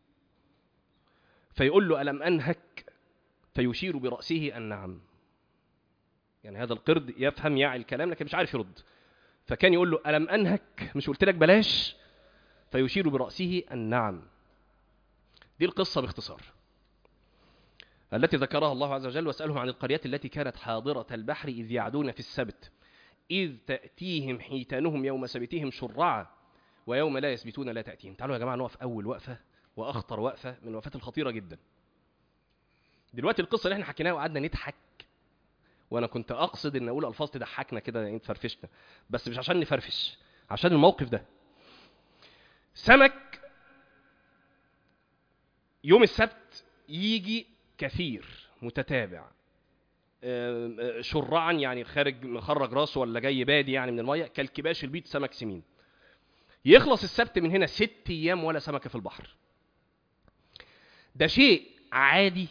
فيقول له الم انهك فيشير براسه النعم يعني هذا القرد يفهم يعي الكلام لكن مش عارف يرد فكان يقول له الم انهك مش قلت لك بلاش فيشير براسه النعم دي القصه باختصار التي ذكرها الله عز وجل واسألهم عن القريات التي كانت حاضرة البحر إذ يعدون في السبت إذ تأتيهم حيتانهم يوم سبتهم شرعا ويوم لا يسبتون لا تأتيهم تعالوا يا جماعة نقف أول وقفة وأخطر وقفة من الوقفات الخطيرة جدا دلوقتي القصة اللي احنا حكيناها وقعدنا نضحك وأنا كنت أقصد إن أقول ألفاظ تضحكنا كده يعني تفرفشنا بس مش عشان نفرفش عشان الموقف ده سمك يوم السبت يجي كثير متتابع شرعا يعني خارج مخرج راسه ولا جاي بادي يعني من الميه كالكباش البيض سمك سمين يخلص السبت من هنا ست ايام ولا سمكه في البحر ده شيء عادي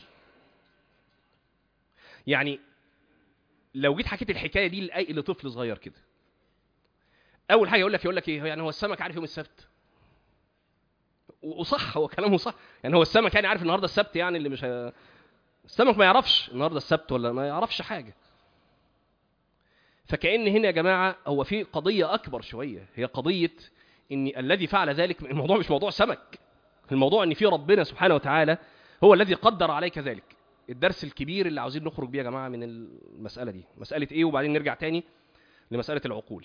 يعني لو جيت حكيت الحكايه دي لاي لطفل صغير كده اول حاجه يقول لك يقول لك ايه يعني هو السمك عارف يوم السبت وصح هو كلامه صح يعني هو السمك يعني عارف النهارده السبت يعني اللي مش ه... السمك ما يعرفش النهارده السبت ولا ما يعرفش حاجه فكأن هنا يا جماعه هو في قضيه اكبر شويه هي قضيه ان الذي فعل ذلك الموضوع مش موضوع سمك الموضوع ان في ربنا سبحانه وتعالى هو الذي قدر عليك ذلك الدرس الكبير اللي عاوزين نخرج بيه يا جماعه من المساله دي مساله ايه وبعدين نرجع تاني لمساله العقول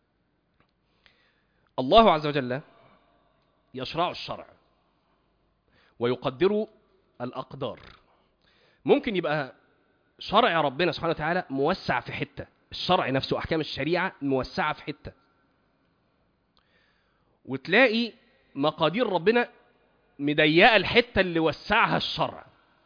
الله عز وجل يشرع الشرع ويقدر الأقدار ممكن يبقى شرع ربنا سبحانه وتعالى موسع في حتة الشرع نفسه أحكام الشريعة موسعة في حتة وتلاقي مقادير ربنا مضيقة الحتة اللي وسعها الشرع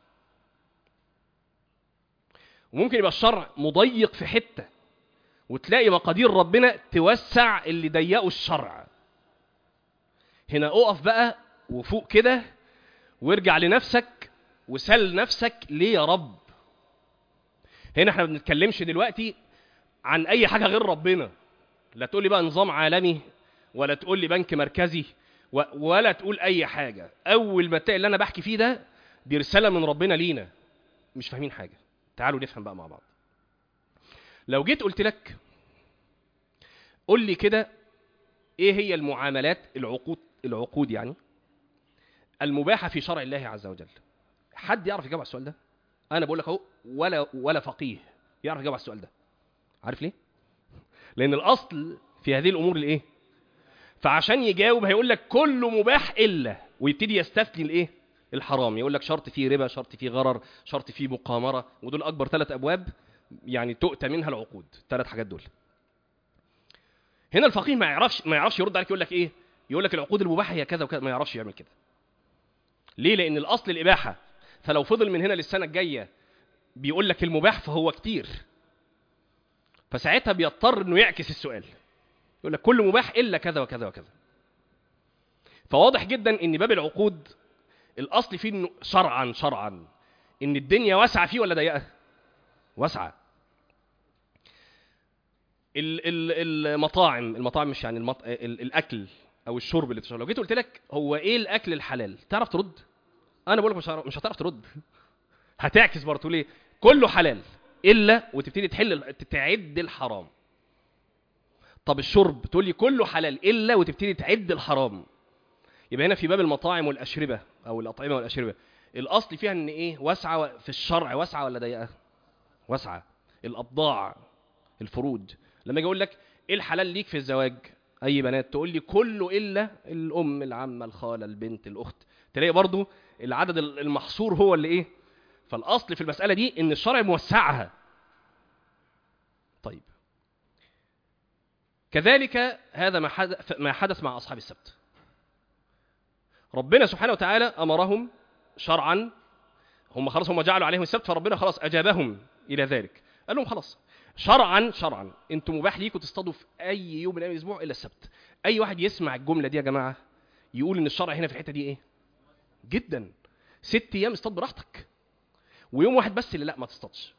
وممكن يبقى الشرع مضيق في حتة وتلاقي مقادير ربنا توسع اللي ضيقه الشرع هنا اقف بقى وفوق كده وارجع لنفسك وسل نفسك ليه يا رب هنا احنا ما بنتكلمش دلوقتي عن اي حاجه غير ربنا لا تقول لي بقى نظام عالمي ولا تقول لي بنك مركزي ولا تقول اي حاجه اول ما تلاقي اللي انا بحكي فيه ده دي رساله من ربنا لينا مش فاهمين حاجه تعالوا نفهم بقى مع بعض لو جيت قلت لك قول لي كده ايه هي المعاملات العقود العقود يعني المباحه في شرع الله عز وجل حد يعرف يجاوب على السؤال ده انا بقول لك اهو ولا ولا فقيه يعرف يجاوب على السؤال ده عارف ليه لان الاصل في هذه الامور الايه فعشان يجاوب هيقول لك كله مباح الا ويبتدي يستثني الايه الحرام يقول لك شرط فيه ربا شرط فيه غرر شرط فيه مقامره ودول اكبر ثلاث ابواب يعني تؤتى منها العقود الثلاث حاجات دول هنا الفقيه ما يعرفش ما يعرفش يرد عليك يقول لك ايه يقول لك العقود المباحه هي كذا وكذا ما يعرفش يعمل كده ليه لان الاصل الاباحه فلو فضل من هنا للسنه الجايه بيقول لك المباح فهو كتير فساعتها بيضطر انه يعكس السؤال يقول لك كل مباح الا كذا وكذا وكذا فواضح جدا ان باب العقود الاصل فيه انه شرعا شرعا ان الدنيا واسعه فيه ولا ضيقه واسعه ال- ال- المطاعم المطاعم مش يعني المط... ال- الاكل او الشرب اللي تشرب لو جيت قلت لك هو ايه الاكل الحلال تعرف ترد انا بقول لك مش هعرف- مش هتعرف ترد هتعكس برضه تقول ايه كله حلال الا وتبتدي تحل تعد الحرام طب الشرب تقول لي كله حلال الا وتبتدي تعد الحرام يبقى هنا في باب المطاعم والاشربه او الاطعمه والاشربه الاصل فيها ان ايه واسعه في الشرع واسعه ولا ضيقه واسعه الابضاع الفروج لما اجي اقول لك ايه الحلال ليك في الزواج اي بنات تقول لي كله الا الام العمه الخاله البنت الاخت تلاقي برضو العدد المحصور هو اللي ايه فالاصل في المساله دي ان الشرع موسعها طيب كذلك هذا ما حدث ما حدث مع اصحاب السبت ربنا سبحانه وتعالى امرهم شرعا هم خلاص هم جعلوا عليهم السبت فربنا خلاص اجابهم الى ذلك قال لهم خلاص شرعا شرعا انتم مباح ليكم تصطادوا في اي يوم من ايام الاسبوع الا السبت اي واحد يسمع الجمله دي يا جماعه يقول ان الشرع هنا في الحته دي ايه جدا ست ايام اصطاد براحتك ويوم واحد بس اللي لا ما تصطادش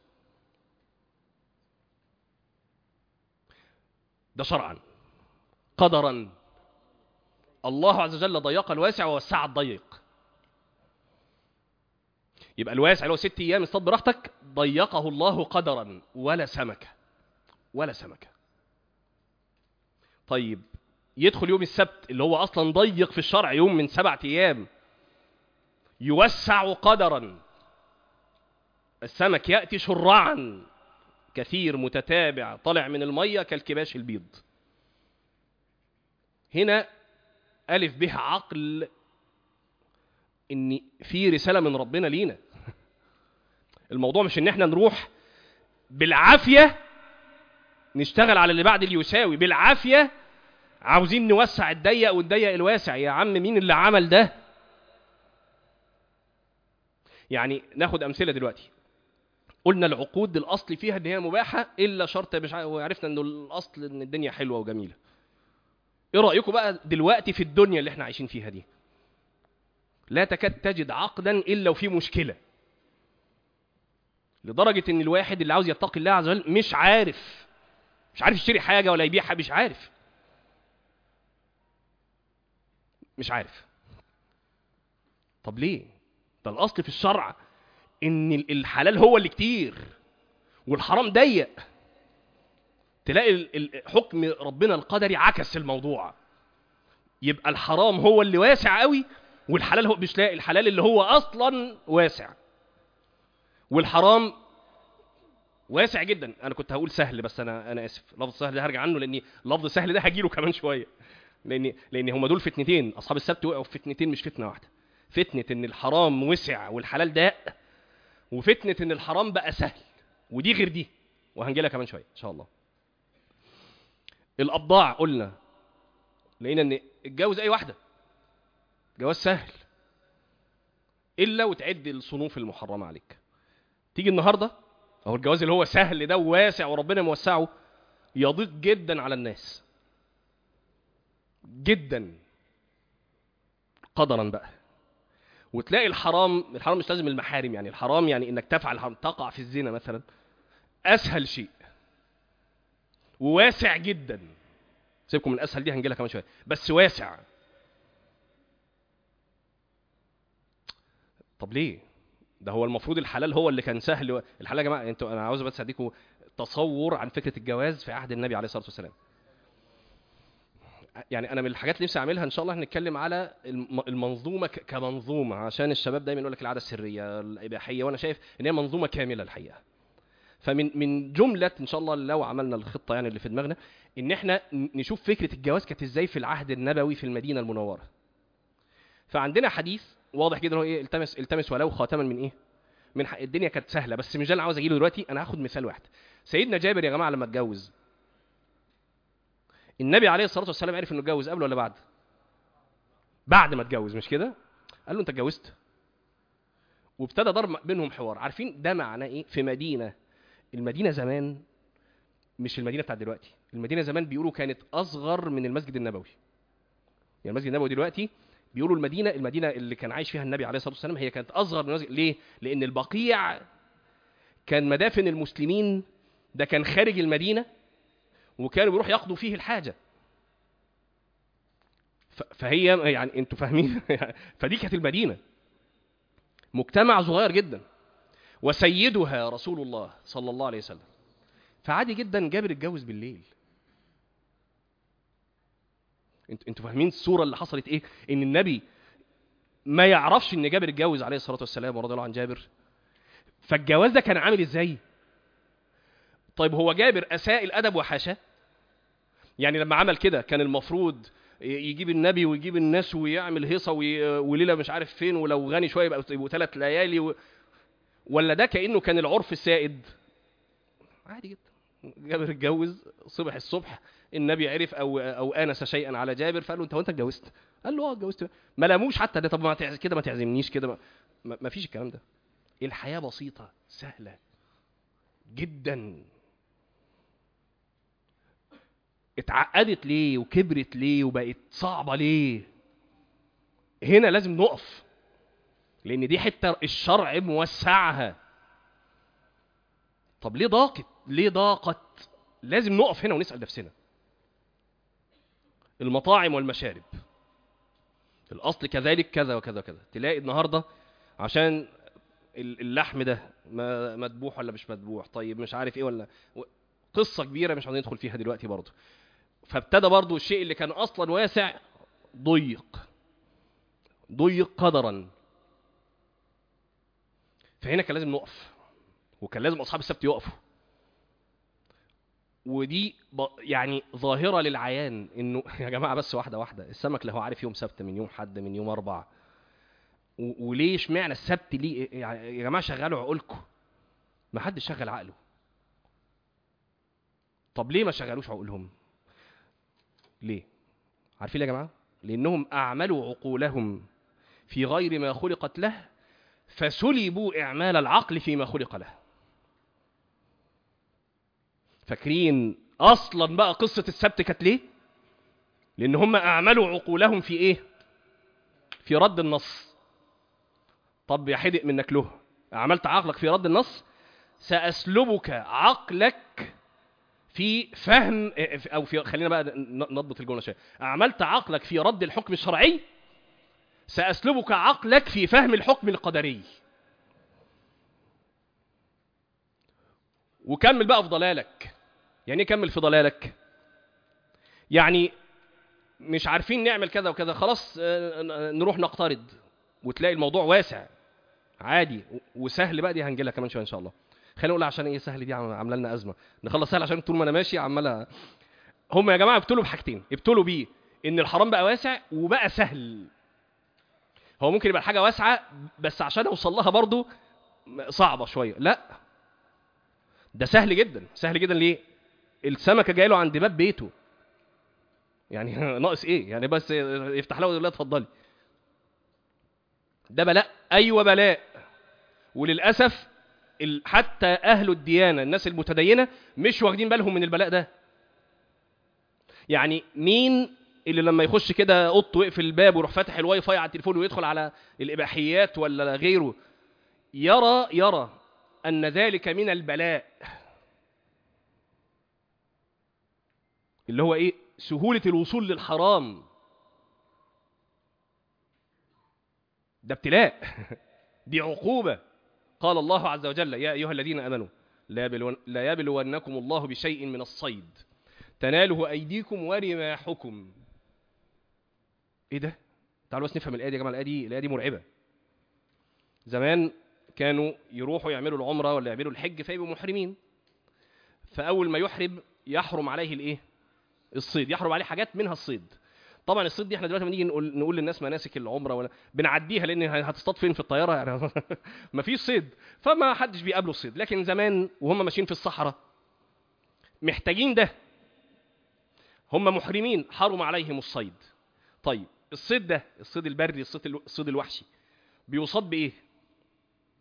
ده شرعا قدرا الله عز وجل ضيق الواسع ووسع الضيق يبقى الواسع اللي هو ست ايام اصطاد براحتك ضيقه الله قدرا ولا سمكه ولا سمكه طيب يدخل يوم السبت اللي هو اصلا ضيق في الشرع يوم من سبعة ايام يوسع قدرا السمك ياتي شرعا كثير متتابع طالع من الميه كالكباش البيض هنا الف به عقل ان في رساله من ربنا لينا الموضوع مش ان احنا نروح بالعافيه نشتغل على اللي بعد اللي يساوي بالعافيه عاوزين نوسع الضيق والضيق الواسع يا عم مين اللي عمل ده يعني ناخد امثله دلوقتي قلنا العقود الاصل فيها ان هي مباحه الا شرط مش عارف- وعرفنا انه الاصل ان الدنيا حلوه وجميله ايه رايكم بقى دلوقتي في الدنيا اللي احنا عايشين فيها دي لا تكاد تجد عقدا الا وفيه مشكله لدرجه ان الواحد اللي عاوز يتقي الله عز وجل مش عارف مش عارف يشتري حاجه ولا يبيع حاجه مش عارف مش عارف طب ليه ده الاصل في الشرع ان ال- الحلال هو اللي كتير والحرام ضيق تلاقي ال- ال- حكم ربنا القدري عكس الموضوع يبقى الحرام هو اللي واسع قوي والحلال هو مش لاقي الحلال اللي هو اصلا واسع والحرام واسع جدا انا كنت هقول سهل بس انا انا اسف لفظ سهل ده هرجع عنه لاني لفظ سهل ده هجيله كمان شويه لان لان هم دول فتنتين اصحاب السبت وقعوا في فتنتين مش فتنه واحده فتنه ان الحرام وسع والحلال ضاق وفتنه ان الحرام بقى سهل ودي غير دي وهنجيلها كمان شويه ان شاء الله الابضاع قلنا لقينا ان اتجوز اي واحده جواز سهل الا وتعد الصنوف المحرمه عليك تيجي النهارده اهو الجواز اللي هو سهل ده وواسع وربنا موسعه يضيق جدا على الناس جدا قدرا بقى وتلاقي الحرام الحرام مش لازم المحارم يعني الحرام يعني انك تفعل الحرام تقع في الزنا مثلا اسهل شيء وواسع جدا سيبكم من الاسهل دي هنجيلها كمان شويه بس واسع طب ليه ده هو المفروض الحلال هو اللي كان سهل و... الحلال يا جماعه انتوا انا عاوز بس اديكم تصور عن فكره الجواز في عهد النبي عليه الصلاه والسلام يعني انا من الحاجات اللي نفسي اعملها ان شاء الله هنتكلم على الم- المنظومه ك- كمنظومه عشان الشباب دايما يقول لك العاده السريه الاباحيه وانا شايف ان هي منظومه كامله الحقيقه فمن من جمله ان شاء الله لو عملنا الخطه يعني اللي في دماغنا ان احنا ن- نشوف فكره الجواز كانت ازاي في العهد النبوي في المدينه المنوره فعندنا حديث واضح جدا هو ايه التمس التمس ولو خاتما من ايه من حق الدنيا كانت سهله بس مش ده اللي عاوز اجيله دلوقتي انا هاخد مثال واحد سيدنا جابر يا جماعه لما اتجوز النبي عليه الصلاه والسلام عرف انه اتجوز قبل ولا بعد بعد ما اتجوز مش كده قال له انت اتجوزت وابتدى ضرب بينهم حوار عارفين ده معناه ايه في مدينه المدينه زمان مش المدينه بتاعت دلوقتي المدينه زمان بيقولوا كانت اصغر من المسجد النبوي يعني المسجد النبوي دلوقتي بيقولوا المدينه المدينه اللي كان عايش فيها النبي عليه الصلاه والسلام هي كانت اصغر من المسجد ليه لان البقيع كان مدافن المسلمين ده كان خارج المدينه وكانوا بيروحوا يقضوا فيه الحاجه ف- فهي يعني انتوا فاهمين فدي كانت المدينه مجتمع صغير جدا وسيدها رسول الله صلى الله عليه وسلم فعادي جدا جابر اتجوز بالليل انتوا انتوا فاهمين الصوره اللي حصلت ايه ان النبي ما يعرفش ان جابر اتجوز عليه الصلاه والسلام ورضي الله عن جابر فالجواز ده كان عامل ازاي طيب هو جابر اساء الادب وحاشاه يعني لما عمل كده كان المفروض ي- يجيب النبي ويجيب الناس ويعمل هيصه وي- وليله مش عارف فين ولو غني شويه يبقى يبقوا ثلاث ليالي و... ولا ده كانه كان العرف السائد عادي جدا جابر اتجوز صبح الصبح النبي عرف او او انس شيئا على جابر فقال له انت وانت اتجوزت قال له اه اتجوزت ما لاموش حتى ده طب ما تعز... كده ما تعزمنيش كده ما... ما ما فيش الكلام ده الحياه بسيطه سهله جدا اتعقدت ليه وكبرت ليه وبقت صعبه ليه هنا لازم نقف لان دي حته الشرع موسعها طب ليه ضاقت ليه ضاقت لازم نقف هنا ونسال نفسنا المطاعم والمشارب الاصل كذلك كذا وكذا وكذا تلاقي النهارده عشان ال- اللحم ده ما- مذبوح ولا مش مذبوح طيب مش عارف ايه ولا و- قصه كبيره مش هندخل فيها دلوقتي برضه فابتدى برضه الشيء اللي كان اصلا واسع ضيق ضيق قدرا فهنا كان لازم نقف وكان لازم اصحاب السبت يقفوا ودي ب... يعني ظاهره للعيان انه يا جماعه بس واحده واحده السمك لا هو عارف يوم سبت من يوم حد من يوم اربع و... وليه اشمعنى السبت ليه يعني يا جماعه شغلوا عقولكم ما حدش شغل عقله طب ليه ما شغلوش عقولهم ليه عارفين يا جماعه لانهم اعملوا عقولهم في غير ما خلقت له فسلبوا اعمال العقل فيما خلق له فاكرين اصلا بقى قصه السبت كانت ليه لان هم اعملوا عقولهم في ايه في رد النص طب يا حدق منك له عملت عقلك في رد النص ساسلبك عقلك في فهم او في خلينا بقى نضبط الجمله شويه عملت عقلك في رد الحكم الشرعي ساسلبك عقلك في فهم الحكم القدري وكمل بقى في ضلالك يعني ايه كمل في ضلالك يعني مش عارفين نعمل كذا وكذا خلاص آه، نروح نقترض وتلاقي الموضوع واسع عادي و- وسهل بقى دي هنجيلها كمان شويه ان شاء الله خلينا نقول عشان ايه سهل دي عم- عامله لنا ازمه نخلص سهل عشان طول ما انا ماشي عماله هم يا جماعه ابتلوا بحاجتين ابتلوا بيه ان الحرام بقى واسع وبقى سهل هو ممكن يبقى الحاجه واسعه بس عشان اوصل لها برضه صعبه شويه لا ده سهل جدا سهل جدا ليه السمكه جايه له عند باب بيته يعني ناقص ايه يعني بس يفتح لها ويقول لها اتفضلي ده بلاء ايوه بلاء وللاسف ال- حتى اهل الديانه الناس المتدينه مش واخدين بالهم من البلاء ده يعني مين اللي لما يخش كده اوضته ويقفل الباب ويروح فاتح الواي فاي على التليفون ويدخل على الاباحيات ولا غيره يرى يرى ان ذلك من البلاء اللي هو ايه سهوله الوصول للحرام ده ابتلاء دي عقوبه قال الله عز وجل يا ايها الذين امنوا لا يبلون لا يبلونكم الله بشيء من الصيد تناله ايديكم ورماحكم ايه ده تعالوا بس نفهم الايه دي يا جماعه الايه دي الايه دي مرعبه زمان كانوا يروحوا يعملوا العمره ولا يعملوا الحج فيبقوا محرمين فاول ما يحرم يحرم عليه الايه الصيد يحرم عليه حاجات منها الصيد طبعا الصيد دي احنا دلوقتي لما نيجي نقول نقول للناس مناسك العمره ولا بنعديها لان هتصطاد فين في الطياره يعني ما فيش صيد فما حدش بيقابله الصيد لكن زمان وهم ماشيين في الصحراء محتاجين ده هم محرمين حرم عليهم الصيد طيب الصيد ده الصيد البري الصيد الو- الصيد الوحشي بيصاد بايه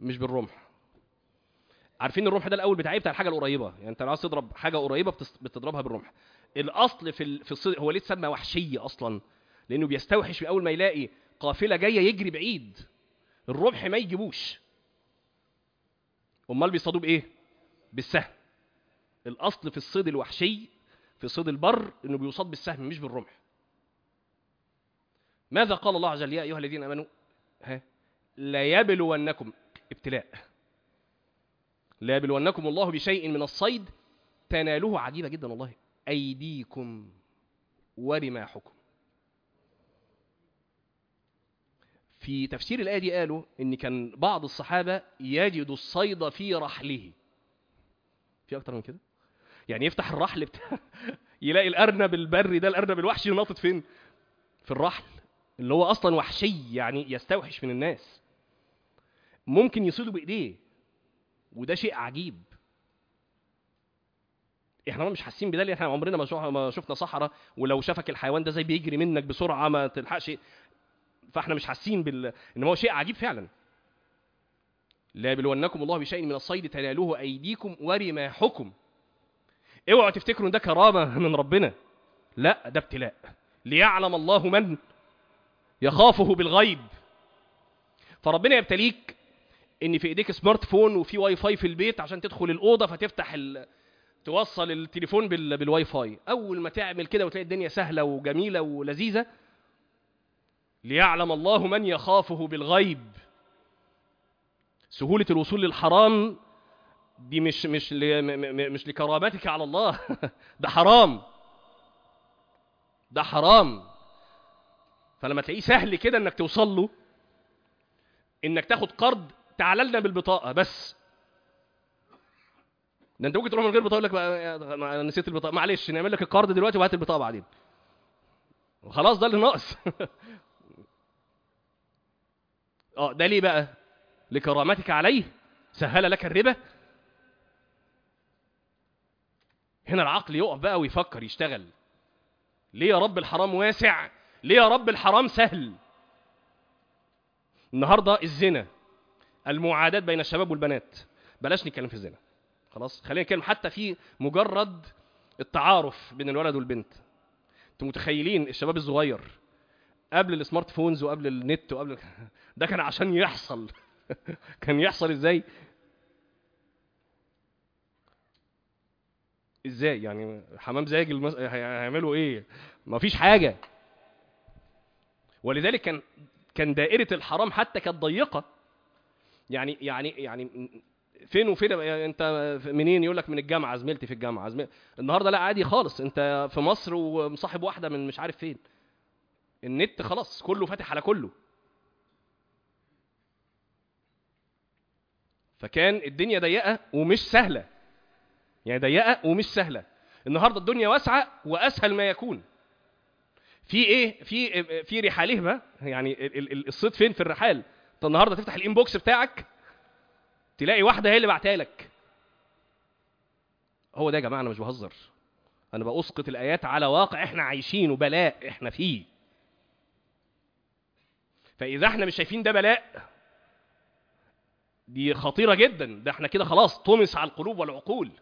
مش بالرمح عارفين الرمح ده الاول بتاع ايه بتاع الحاجه القريبه يعني انت لو عايز تضرب حاجه قريبه بتس- بتضربها بالرمح الاصل في ال- في الصيد هو ليه اتسمى وحشيه اصلا لانه بيستوحش اول ما يلاقي قافله جايه يجري بعيد الرمح ما يجيبوش امال بيصطادوه بايه بالسهم الاصل في الصيد الوحشي في صيد البر انه بيصاد بالسهم مش بالرمح ماذا قال الله عز وجل يا ايها الذين امنوا ها ليبلونكم ابتلاء ليبلونكم الله بشيء من الصيد تنالوه عجيبه جدا والله ايديكم ورماحكم في تفسير الايه دي قالوا ان كان بعض الصحابه يجد الصيد في رحله في اكتر من كده يعني يفتح الرحل بتاع يلاقي الارنب البري ده الارنب الوحشي ناطط فين في الرحل اللي هو اصلا وحشي يعني يستوحش من الناس ممكن يصيده بايديه وده شيء عجيب احنا مش حاسين بده لأن احنا عمرنا ما شو- ما شفنا صحراء ولو شافك الحيوان ده زي بيجري منك بسرعه ما تلحقش فاحنا مش حاسين بال ان هو شيء عجيب فعلا لا يبلونكم الله بشيء من الصيد تنالوه ايديكم ورماحكم اوعوا تفتكروا ان ده كرامه من ربنا لا ده ابتلاء ليعلم الله من يخافه بالغيب فربنا يبتليك ان في ايديك سمارت فون وفي واي فاي في البيت عشان تدخل الاوضه فتفتح ال... توصل التليفون بال... بالواي فاي اول ما تعمل كده وتلاقي الدنيا سهله وجميله ولذيذه ليعلم الله من يخافه بالغيب سهوله الوصول للحرام دي مش مش ل... م... م... مش لكرامتك على الله ده حرام ده حرام فلما تلاقيه سهل كده انك توصل له انك تاخد قرض تعال لنا بالبطاقه بس ده انت ممكن تروح من غير بطاقه يقول لك بقى يا- ما- أنا نسيت البطاقه معلش نعمل لك القرض دلوقتي وهات البطاقه بعدين وخلاص ده اللي ناقص اه ده ليه بقى لكرامتك عليه سهل لك الربا هنا العقل يقف بقى ويفكر يشتغل ليه يا رب الحرام واسع ليه يا رب الحرام سهل النهارده الزنا المعاداة بين الشباب والبنات بلاش نتكلم في الزنا خلاص خلينا نتكلم حتى في مجرد التعارف بين الولد والبنت انتوا متخيلين الشباب الصغير قبل السمارت فونز وقبل النت وقبل ده كان عشان يحصل كان يحصل ازاي ازاي يعني حمام زاجل مس- هي- هيعملوا ايه مفيش حاجه ولذلك كان كان دائره الحرام حتى كانت ضيقه يعني يعني يعني فين وفين يعني انت منين يقول لك من الجامعه زميلتي في الجامعه زميل... النهارده لا عادي خالص انت في مصر ومصاحب واحده من مش عارف فين النت خلاص كله فاتح على كله فكان الدنيا ضيقه ومش سهله يعني ضيقه ومش سهله النهارده الدنيا واسعه واسهل ما يكون في ايه في في رحالهما يعني ال- ال- ال- الصيد فين في الرحال انت النهارده تفتح الانبوكس بتاعك تلاقي واحده هي اللي بعتها لك هو ده يا جماعه انا مش بهزر انا باسقط الايات على واقع احنا عايشينه بلاء احنا فيه فاذا احنا مش شايفين ده بلاء دي خطيره جدا ده احنا كده خلاص طمس على القلوب والعقول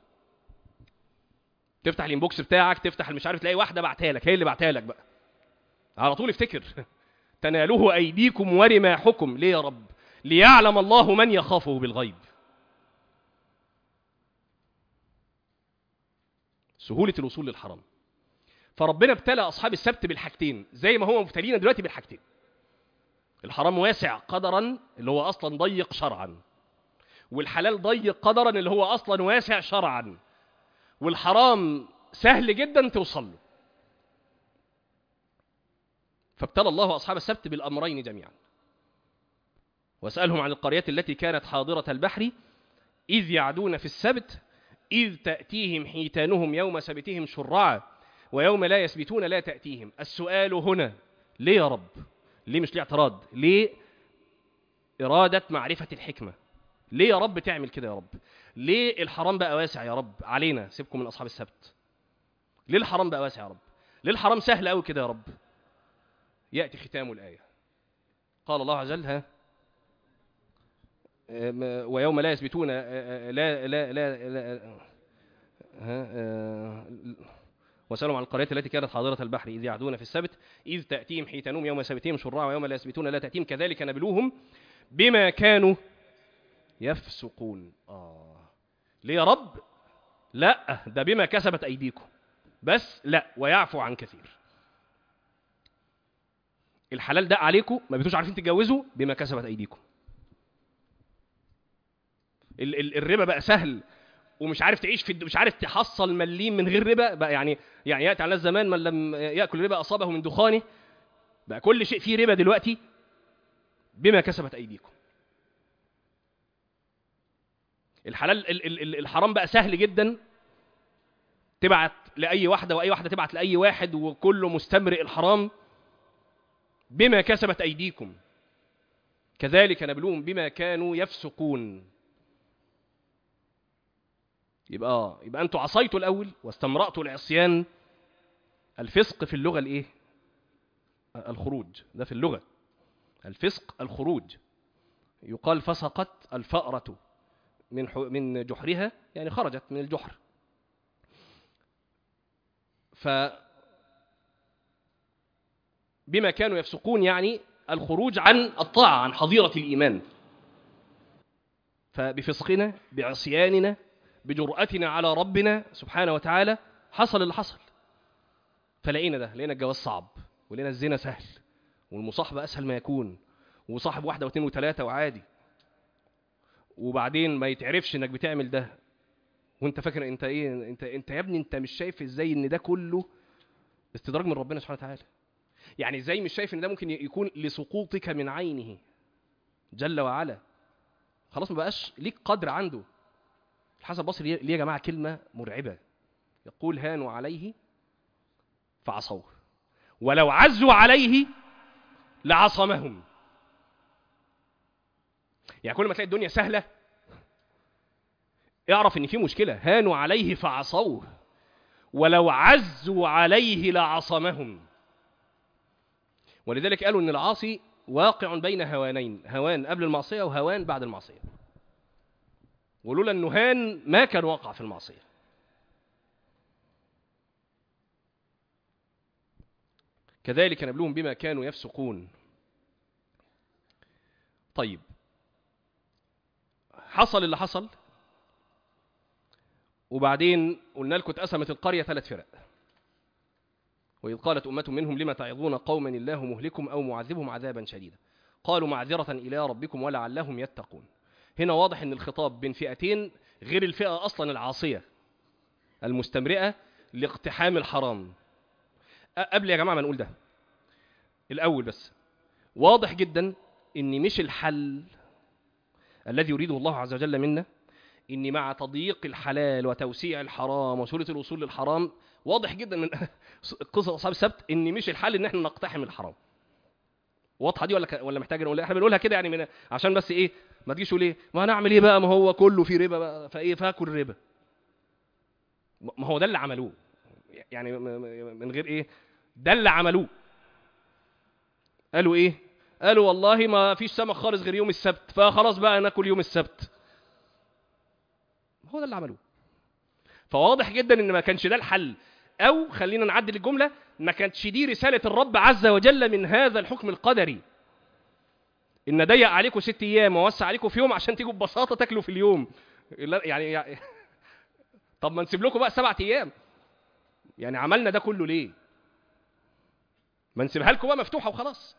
تفتح الانبوكس بتاعك تفتح مش عارف تلاقي واحده بعتها لك هي اللي بعتها لك بقى على طول افتكر تنالوه ايديكم ورماحكم ليه يا رب ليعلم الله من يخافه بالغيب سهوله الوصول للحرام فربنا ابتلى اصحاب السبت بالحاجتين زي ما هو مبتلينا دلوقتي بالحاجتين الحرام واسع قدرا اللي هو اصلا ضيق شرعا والحلال ضيق قدرا اللي هو اصلا واسع شرعا والحرام سهل جدا توصل له فابتلى الله اصحاب السبت بالامرين جميعا واسالهم عن القريه التي كانت حاضره البحر اذ يعدون في السبت اذ تاتيهم حيتانهم يوم سبتهم شرعا ويوم لا يسبتون لا تاتيهم السؤال هنا ليه يا رب ليه مش ليه اعتراض ليه اراده معرفه الحكمه ليه يا رب تعمل كده يا رب ليه الحرام بقى واسع يا رب علينا سيبكم من اصحاب السبت ليه الحرام بقى واسع يا رب ليه الحرام سهل قوي كده يا رب ياتي ختام الايه قال الله عز وجل ها آه، ويوم لا يثبتون آه، آه، لا لا لا, لا ها آه، وسألهم عن القرية التي كانت حاضرة البحر إذ يعدون في السبت إذ تأتيهم حيتانهم يوم سبتهم شرعا ويوم لا يثبتون لا تأتيهم كذلك نبلوهم بما كانوا يفسقون آه ليه يا رب لا ده بما كسبت أيديكم بس لا ويعفو عن كثير الحلال ده عليكم ما بتوش عارفين تتجوزوا بما كسبت أيديكم ال- ال- الربا بقى سهل ومش عارف تعيش في الد- مش عارف تحصل مليم من غير ربا بقى يعني يعني ياتي على الزمان من لم ياكل ربا اصابه من دخانه بقى كل شيء فيه ربا دلوقتي بما كسبت ايديكم الحلال ال- ال- ال- الحرام بقى سهل جدا تبعت لاي واحده واي واحده تبعت لاي واحد وكله مستمرئ الحرام بما كسبت ايديكم كذلك نبلوهم بما كانوا يفسقون يبقى اه يبقى انتوا عصيتوا الاول واستمرأتوا العصيان الفسق في اللغه الايه الخروج ده في اللغه الفسق الخروج يقال فسقت الفأرة من حو... من جحرها يعني خرجت من الجحر ف بما كانوا يفسقون يعني الخروج عن الطاعة عن حظيرة الإيمان فبفسقنا بعصياننا بجرأتنا على ربنا سبحانه وتعالى حصل اللي حصل فلقينا ده لقينا الجواز صعب ولقينا الزنا سهل والمصاحبة أسهل ما يكون وصاحب واحدة واثنين وثلاثة وعادي وبعدين ما يتعرفش انك بتعمل ده وانت فاكر انت ايه انت انت يا ابني انت مش شايف ازاي ان ده كله استدراج من ربنا سبحانه وتعالى يعني ازاي مش شايف ان ده ممكن يكون لسقوطك من عينه جل وعلا خلاص ما بقاش ليك قدر عنده الحسن البصري ليه يا جماعه كلمه مرعبه يقول هانوا عليه فعصوه ولو عزوا عليه لعصمهم يعني كل ما تلاقي الدنيا سهله اعرف ان في مشكله هانوا عليه فعصوه ولو عزوا عليه لعصمهم ولذلك قالوا ان العاصي واقع بين هوانين هوان قبل المعصيه وهوان بعد المعصيه ولولا انه هان ما كان وقع في المعصيه كذلك نبلوهم بما كانوا يفسقون طيب حصل اللي حصل وبعدين قلنا لكم اتقسمت القريه ثلاث فرق وإذ قالت أمة منهم لما تعظون قوما الله مهلكم أو معذبهم عذابا شديدا قالوا معذرة إلى ربكم ولعلهم يتقون هنا واضح أن الخطاب بين فئتين غير الفئة أصلا العاصية المستمرئة لاقتحام الحرام أ- قبل يا جماعة ما نقول ده الأول بس واضح جدا أن مش الحل الذي يريده الله عز وجل منا ان مع تضييق الحلال وتوسيع الحرام وسهوله الوصول للحرام واضح جدا من قصص اصحاب السبت ان مش الحل ان احنا نقتحم الحرام واضحه دي ولا ك... ولا محتاج نقول احنا بنقولها كده يعني من... عشان بس ايه ما تجيش تقول ايه ما هنعمل ايه بقى ما هو كله فيه ربا بقى فايه فاكل ربا ما هو ده اللي عملوه يعني م- م- من غير ايه ده اللي عملوه قالوا ايه قالوا والله ما فيش سمك خالص غير يوم السبت فخلاص بقى ناكل يوم السبت هو ده اللي عملوه فواضح جدا ان ما كانش ده الحل او خلينا نعدل الجمله ما كانتش دي رساله الرب عز وجل من هذا الحكم القدري ان ضيق عليكم ست ايام ووسع عليكم في يوم عشان تيجوا ببساطه تاكلوا في اليوم لا- يعني, يعني طب ما نسيب لكم بقى سبعة ايام يعني عملنا ده كله ليه ما نسيبها لكم بقى مفتوحه وخلاص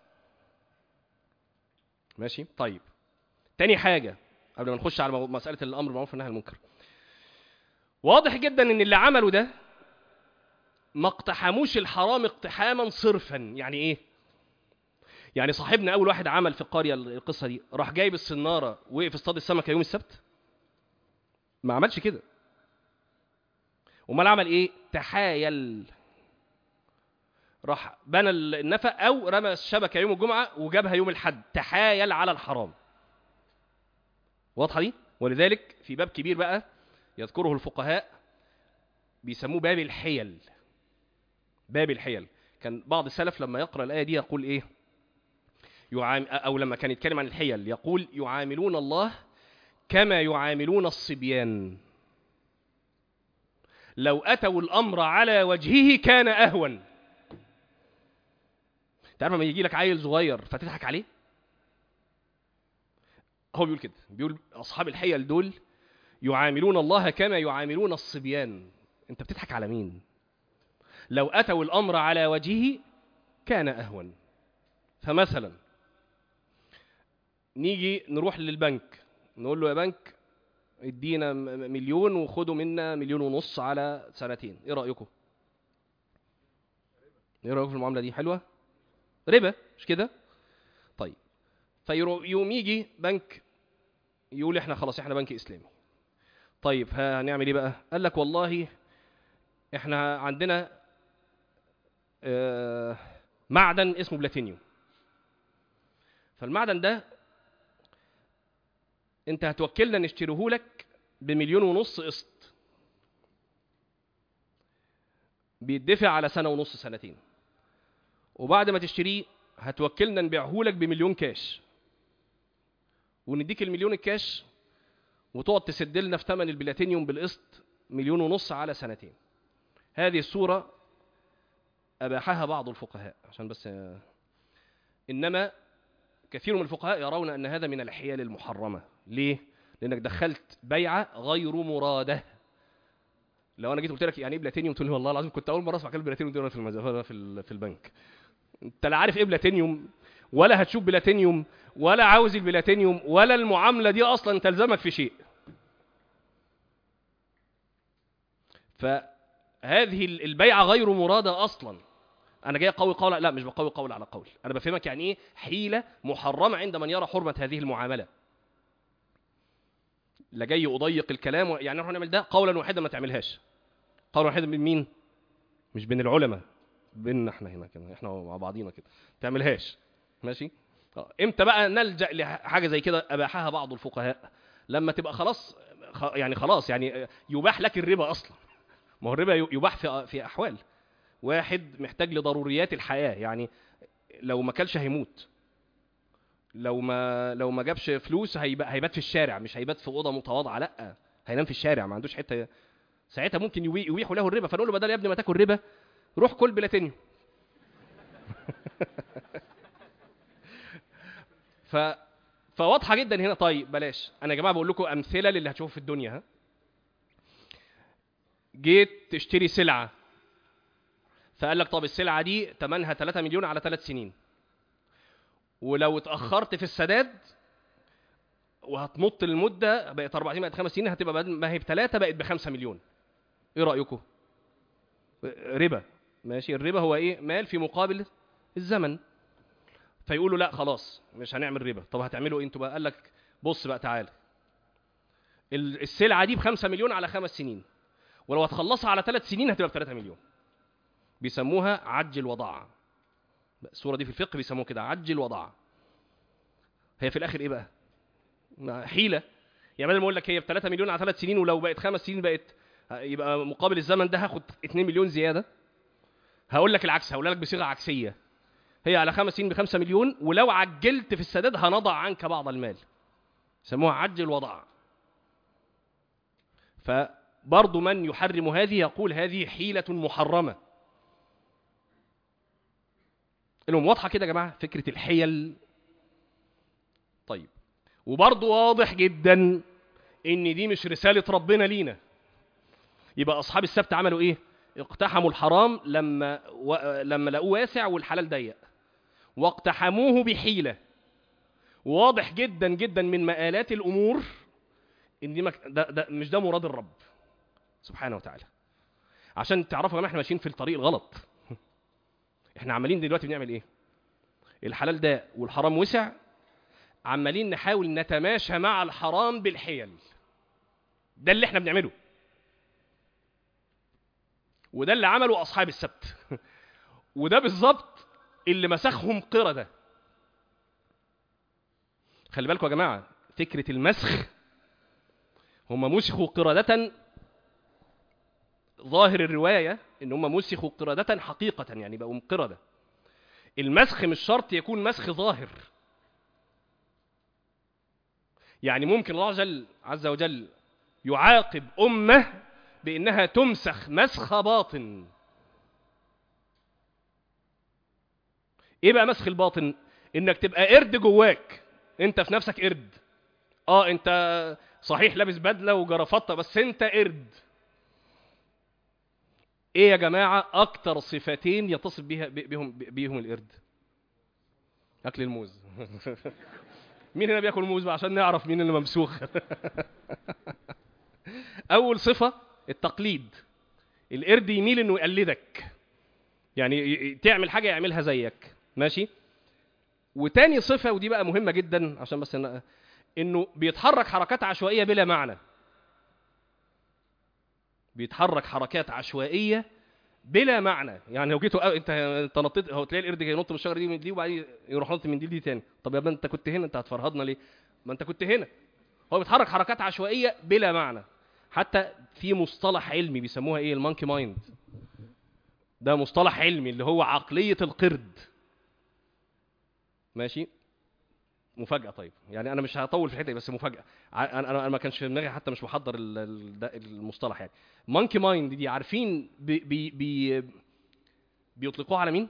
ماشي طيب تاني حاجه قبل ما نخش على مو- مساله الامر بالمعروف والنهي عن المنكر واضح جدا ان اللي عملوا ده ما اقتحموش الحرام اقتحاما صرفا يعني ايه يعني صاحبنا اول واحد عمل في القريه القصه دي راح جايب السناره وقف اصطاد السمكه يوم السبت ما عملش كده امال عمل ايه تحايل راح بنى النفق او رمى الشبكه يوم الجمعه وجابها يوم الحد تحايل على الحرام واضحه دي ولذلك في باب كبير بقى يذكره الفقهاء بيسموه باب الحيل باب الحيل كان بعض السلف لما يقرا الايه دي يقول ايه يعام او لما كان يتكلم عن الحيل يقول يعاملون الله كما يعاملون الصبيان لو أتوا الأمر على وجهه كان أهون تعرف لما يجي لك عيل صغير فتضحك عليه هو بيقول كده بيقول أصحاب الحيل دول يعاملون الله كما يعاملون الصبيان انت بتضحك على مين لو أتوا الأمر على وجهه كان أهون فمثلا نيجي نروح للبنك نقول له يا بنك ادينا م- مليون وخدوا منا مليون ونص على سنتين ايه رأيكم ايه رأيكم في المعاملة دي حلوة ربا مش كده طيب فيقوم يجي بنك يقول احنا خلاص احنا بنك اسلامي طيب هنعمل ايه بقى قال لك والله احنا عندنا آه، معدن اسمه بلاتينيوم فالمعدن ده انت هتوكلنا نشتريه لك بمليون ونص قسط بيدفع على سنة ونص سنتين وبعد ما تشتريه هتوكلنا نبيعه لك بمليون كاش ونديك المليون الكاش وتقعد تسد لنا في ثمن البلاتينيوم بالقسط مليون ونص على سنتين هذه الصورة أباحها بعض الفقهاء عشان بس إنما كثير من الفقهاء يرون أن هذا من الحيل المحرمة ليه؟ لأنك دخلت بيعة غير مرادة لو أنا جيت قلت لك يعني إيه بلاتينيوم تقول لي والله العظيم كنت أول مرة أسمع كلمة بلاتينيوم دي وأنا في المز... في, ال... في البنك أنت لا عارف إيه بلاتينيوم ولا هتشوف بلاتينيوم ولا عاوز البلاتينيوم ولا المعاملة دي أصلا تلزمك في شيء فهذه البيعة غير مرادة أصلا أنا جاي أقوي قول لا مش بقوي قول على قول أنا بفهمك يعني إيه حيلة محرمة عند من يرى حرمة هذه المعاملة لا جاي أضيق الكلام و- يعني نروح نعمل ده قولا واحدا ما تعملهاش قولا واحدا من مين؟ مش بين العلماء بيننا احنا هنا كده احنا مع بعضينا كده تعملهاش ماشي آه، امتى بقى نلجأ لحاجة زي كده أباحها بعض الفقهاء لما تبقى خلاص خ- يعني خلاص يعني يباح لك الربا أصلا ما هو الربا يباح في في أحوال واحد محتاج لضروريات الحياة يعني لو ما كلش هيموت لو ما لو ما جابش فلوس هيبقى هيبات في الشارع مش هيبات في اوضه متواضعه لا هينام في الشارع ما عندوش حته ساعتها ممكن يبي- يبيحوا له الربا فنقول له بدل يا ابني ما تاكل ربا روح كل بلاتينيوم ف فواضحه جدا هنا طيب بلاش انا يا جماعه بقول لكم امثله للي هتشوفه في الدنيا ها جيت تشتري سلعه فقال لك طب السلعه دي ثمنها 3 مليون على 3 سنين ولو اتاخرت في السداد وهتمط المده بقت اربع سنين بقت خمس سنين هتبقى بدل ما هي بثلاثه بقت بخمسة مليون ايه رايكم ربا ماشي الربا هو ايه مال في مقابل الزمن فيقولوا لا خلاص مش هنعمل ربا طب هتعملوا ايه انتوا بقى قال لك بص بقى تعالى ال- السلعه دي بخمسة مليون على خمس سنين ولو هتخلصها على ثلاث سنين هتبقى بثلاثة مليون بيسموها عجل وضاعة الصورة دي في الفقه بيسموها كده عجل وضاعة هي في الآخر إيه بقى؟ ما- حيلة يعني بدل ما أقول لك هي ب 3 مليون على ثلاث سنين ولو بقت خمس سنين بقت يبقى مقابل الزمن ده هاخد 2 مليون زيادة هقول لك العكس هقول لك بصيغة عكسية هي على خمس سنين بخمسة مليون ولو عجلت في السداد هنضع عنك بعض المال يسموها عجل وضع فبرضو من يحرم هذه يقول هذه حيلة محرمة لهم واضحه كده يا جماعه فكره الحيل طيب وبرضه واضح جدا ان دي مش رساله ربنا لينا يبقى اصحاب السبت عملوا ايه اقتحموا الحرام لما و... لما لقوه واسع والحلال ضيق واقتحموه بحيله واضح جدا جدا من مآلات الامور ان دي مك... ده, ده مش ده مراد الرب سبحانه وتعالى عشان تعرفوا يا جماعه احنا ماشيين في الطريق الغلط احنا عمالين دلوقتي بنعمل ايه الحلال ده والحرام وسع عمالين نحاول نتماشى مع الحرام بالحيل ده اللي احنا بنعمله وده اللي عمله اصحاب السبت وده بالظبط اللي مسخهم قردة خلي بالكم يا جماعة فكرة المسخ هم مسخوا قردة ظاهر الرواية ان هم مسخوا قردة حقيقة يعني بقوا قردة المسخ مش شرط يكون مسخ ظاهر يعني ممكن الله جل عز وجل يعاقب أمة بأنها تمسخ مسخ باطن ايه بقى مسخ الباطن انك تبقى قرد جواك انت في نفسك قرد اه انت صحيح لابس بدله وجرافطه بس انت قرد ايه يا جماعه اكتر صفتين يتصف بيها بيهم بيهم القرد اكل الموز مين هنا بياكل موز بقى عشان نعرف مين اللي ممسوخ اول صفه التقليد القرد يميل انه يقلدك يعني ي- ي- تعمل حاجه يعملها زيك ماشي وتاني صفه ودي بقى مهمه جدا عشان بس إن- انه بيتحرك حركات عشوائيه بلا معنى بيتحرك حركات عشوائيه بلا معنى يعني لو جيتوا أو انت انت نطيت هو تلاقي القرد جاي ينط من الشجره دي من دي وبعدين يروح نط من دي دي تاني طب يا ابني انت كنت هنا انت هتفرهدنا ليه ما انت كنت هنا هو بيتحرك حركات عشوائيه بلا معنى حتى في مصطلح علمي بيسموها ايه المونكي مايند ده مصطلح علمي اللي هو عقليه القرد ماشي مفاجاه طيب يعني انا مش هطول في الحته دي بس مفاجاه ع- انا انا أنا ما كانش في دماغي حتى مش محضر ال- ال- ده المصطلح يعني مونكي مايند دي عارفين بي بي بي بيطلقوها على مين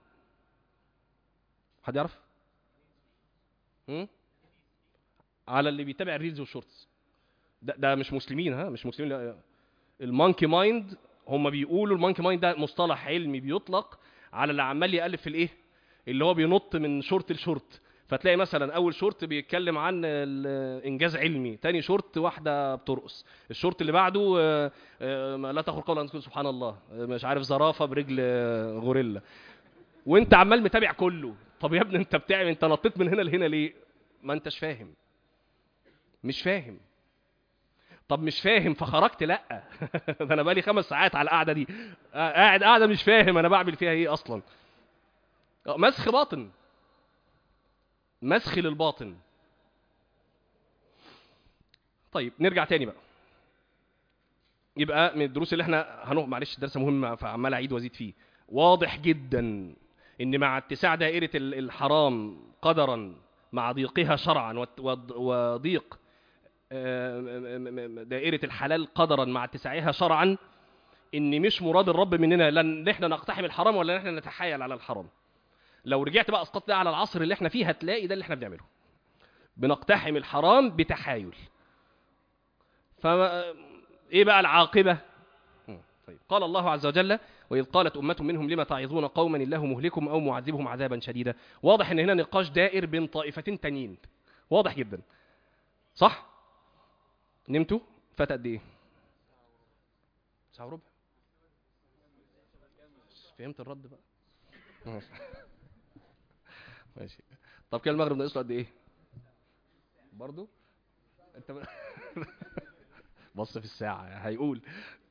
حد يعرف هم؟ على اللي بيتابع الريلز والشورتس ده, ده مش مسلمين ها مش مسلمين لا المونكي مايند هم بيقولوا المونكي مايند ده مصطلح علمي بيطلق على اللي عمال يالف في الايه اللي هو بينط من شورت لشورت فتلاقي مثلا اول شورت بيتكلم عن ال- انجاز علمي تاني شورت واحده بترقص الشورت اللي بعده آه، آه، لا تخر قولا ان تقول سبحان الله آه، مش عارف زرافه برجل آه، غوريلا وانت عمال متابع كله طب يا ابني انت بتعمل انت نطيت من هنا لهنا ليه ما انتش فاهم مش فاهم طب مش فاهم فخرجت لا ده انا بقالي خمس ساعات على القعده دي آه، قاعد قاعده مش فاهم انا بعمل فيها ايه اصلا آه، مسخ باطن مسخ للباطن طيب نرجع تاني بقى يبقى من الدروس اللي احنا هنو معلش الدرس مهم فعمال اعيد وازيد فيه واضح جدا ان مع اتساع دائره ال- الحرام قدرا مع ضيقها شرعا وت- وض- وضيق آه، م- م- م- دائره الحلال قدرا مع اتساعها شرعا ان مش مراد الرب مننا لا ان احنا نقتحم الحرام ولا ان احنا نتحايل على الحرام لو رجعت بقى اسقطت ده على العصر اللي احنا فيه هتلاقي ده اللي احنا بنعمله بنقتحم الحرام بتحايل ف ايه بقى العاقبه مم. طيب قال الله عز وجل واذ قالت امه منهم لما تعظون قوما الله مهلكهم او معذبهم عذابا شديدا واضح ان هنا نقاش دائر بين طائفتين تانيين واضح جدا صح نمتوا فات قد ايه ساعه وربع فهمت الرد بقى ماشي. ماشي طب كده المغرب ناقص له قد ايه برضو انت ب... بص في الساعه هيقول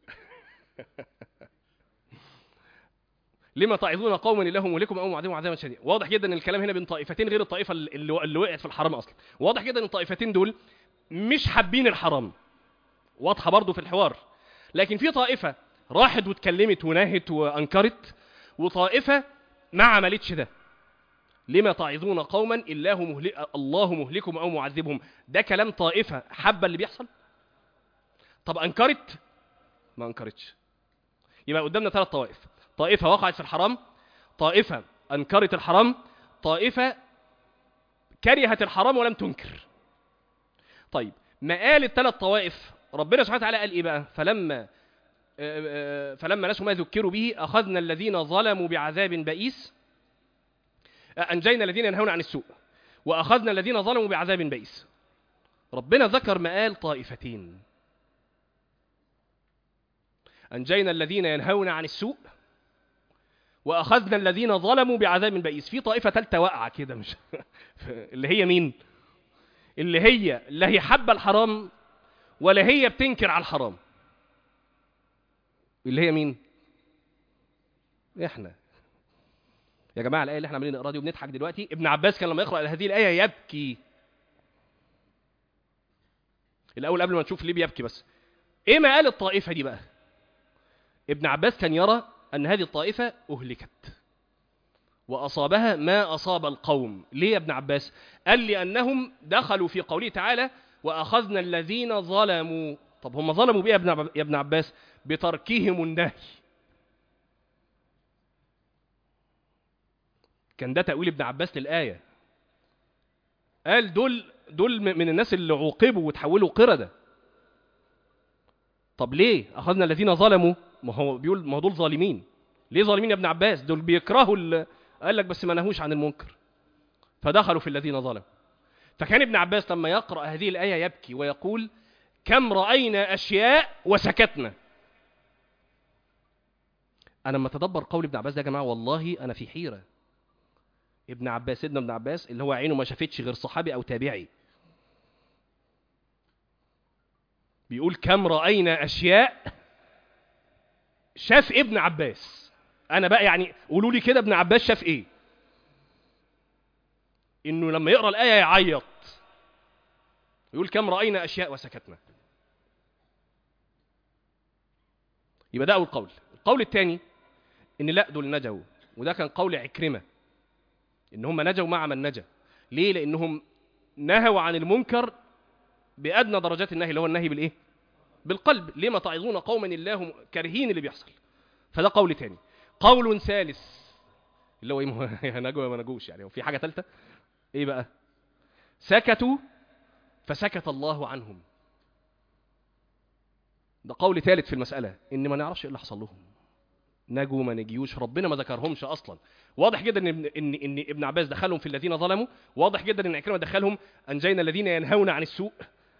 لما تعظون قوما الله مهلكهم او معذبهم عذابا شديدا واضح جدا ان الكلام هنا بين طائفتين غير الطائفه اللي, اللي وقعت في الحرام اصلا واضح جدا ان الطائفتين دول مش حابين الحرام واضحه برضو في الحوار لكن في طائفه راحت واتكلمت ونهت وانكرت وطائفه ما عملتش ده لما تعظون قوما الله مهلك الله مهلكهم او معذبهم ده كلام طائفه حابه اللي بيحصل طب انكرت ما انكرتش يبقى قدامنا ثلاث طوائف طائفه وقعت في الحرام طائفه انكرت الحرام طائفه كرهت الحرام ولم تنكر طيب مقال الثلاث طوائف ربنا سبحانه وتعالى قال ايه بقى فلما آه، آه، فلما نسوا ما ذكروا به اخذنا الذين ظلموا بعذاب بئيس أنجينا الذين ينهون عن السوء وأخذنا الذين ظلموا بعذاب بئيس ربنا ذكر مآل طائفتين أنجينا الذين ينهون عن السوء وأخذنا الذين ظلموا بعذاب بئيس في طائفة ثالثة واقعة كده مش اللي هي مين اللي هي لا هي حابة الحرام ولا هي بتنكر على الحرام اللي هي مين احنا يا جماعه الايه اللي احنا عاملين نقراها دي وبنضحك دلوقتي ابن عباس كان لما يقرا هذه الايه يبكي الاول قبل ما نشوف ليه بيبكي بس ايه ما قال الطائفه دي بقى ابن عباس كان يرى ان هذه الطائفه اهلكت واصابها ما اصاب القوم ليه يا ابن عباس قال لانهم دخلوا في قوله تعالى واخذنا الذين ظلموا طب هم ظلموا بايه يا ابن عب- يا ابن عباس بتركهم النهي كان ده تأويل ابن عباس للآية قال دول دول م- من الناس اللي عوقبوا وتحولوا قردة طب ليه أخذنا الذين ظلموا ما هو بيقول ما هو دول ظالمين ليه ظالمين يا ابن عباس دول بيكرهوا ال... قال لك بس ما نهوش عن المنكر فدخلوا في الذين ظلموا فكان ابن عباس لما يقرأ هذه الآية يبكي ويقول كم رأينا أشياء وسكتنا أنا لما أتدبر قول ابن عباس ده يا جماعة والله أنا في حيرة ابن عباس سيدنا ابن عباس اللي هو عينه ما شافتش غير صحابي أو تابعي بيقول كم رأينا أشياء شاف ابن عباس أنا بقى يعني قولوا لي كده ابن عباس شاف إيه إنه لما يقرأ الآية يعيط يقول كم رأينا أشياء وسكتنا يبقى ده أول قول القول الثاني إن لا دول نجوا وده كان قول عكرمة إن هم نجوا مع من نجا ليه لأنهم نهوا عن المنكر بأدنى درجات النهي اللي هو النهي بالإيه بالقلب لما تعظون قوما الله كارهين اللي بيحصل فده قول تاني قول ثالث اللي هو ايه ما هو يا نجوا يا ما نجوش يعني هو في حاجه ثالثه ايه بقى سكتوا فسكت الله عنهم ده قول ثالث في المساله ان ما نعرفش ايه اللي حصل لهم نجوا ما نجيوش ربنا ما ذكرهمش اصلا واضح جدا ان ابن ان ان ابن عباس دخلهم في الذين ظلموا واضح جدا ان عكرمه دخلهم انجينا الذين ينهون عن السوء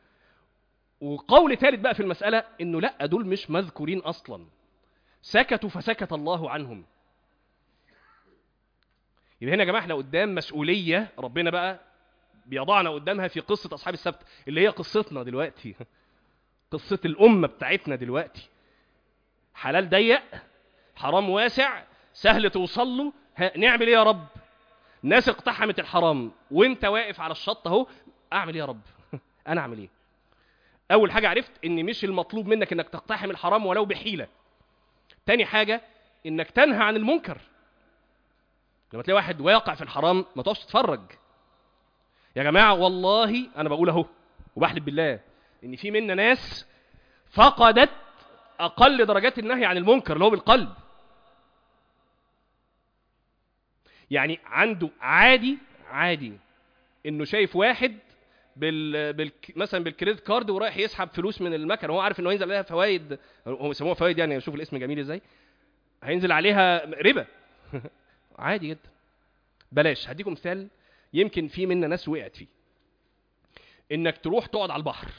وقول ثالث بقى في المساله انه لا دول مش مذكورين اصلا سكتوا فسكت الله عنهم يبقى هنا يا جماعه احنا قدام مسؤوليه ربنا بقى بيضعنا قدامها في قصه اصحاب السبت اللي هي قصتنا دلوقتي قصه الامه بتاعتنا دلوقتي حلال ضيق حرام واسع سهل توصل له ها نعمل ايه يا رب ناس اقتحمت الحرام وانت واقف على الشط اهو اعمل ايه يا رب انا اعمل ايه اول حاجه عرفت ان مش المطلوب منك انك تقتحم الحرام ولو بحيله تاني حاجه انك تنهى عن المنكر لما تلاقي واحد واقع في الحرام ما تقفش تتفرج يا جماعه والله انا بقول اهو وبحلف بالله ان في منا ناس فقدت اقل درجات النهي عن المنكر اللي هو بالقلب يعني عنده عادي عادي انه شايف واحد بال, بال... مثلا بالكريدت كارد ورايح يسحب فلوس من المكنه وهو عارف انه هينزل عليها فوائد هم بيسموها فوائد يعني شوف الاسم جميل ازاي هينزل عليها ربا عادي جدا بلاش هديكم مثال يمكن في منا ناس وقعت فيه انك تروح تقعد على البحر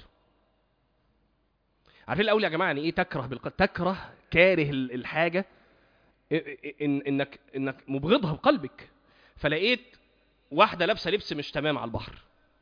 عارفين الاول يا جماعه يعني ايه تكره بالقلب تكره كاره ال- الحاجه إن انك انك مبغضها بقلبك فلقيت واحده لابسه لبس مش تمام على البحر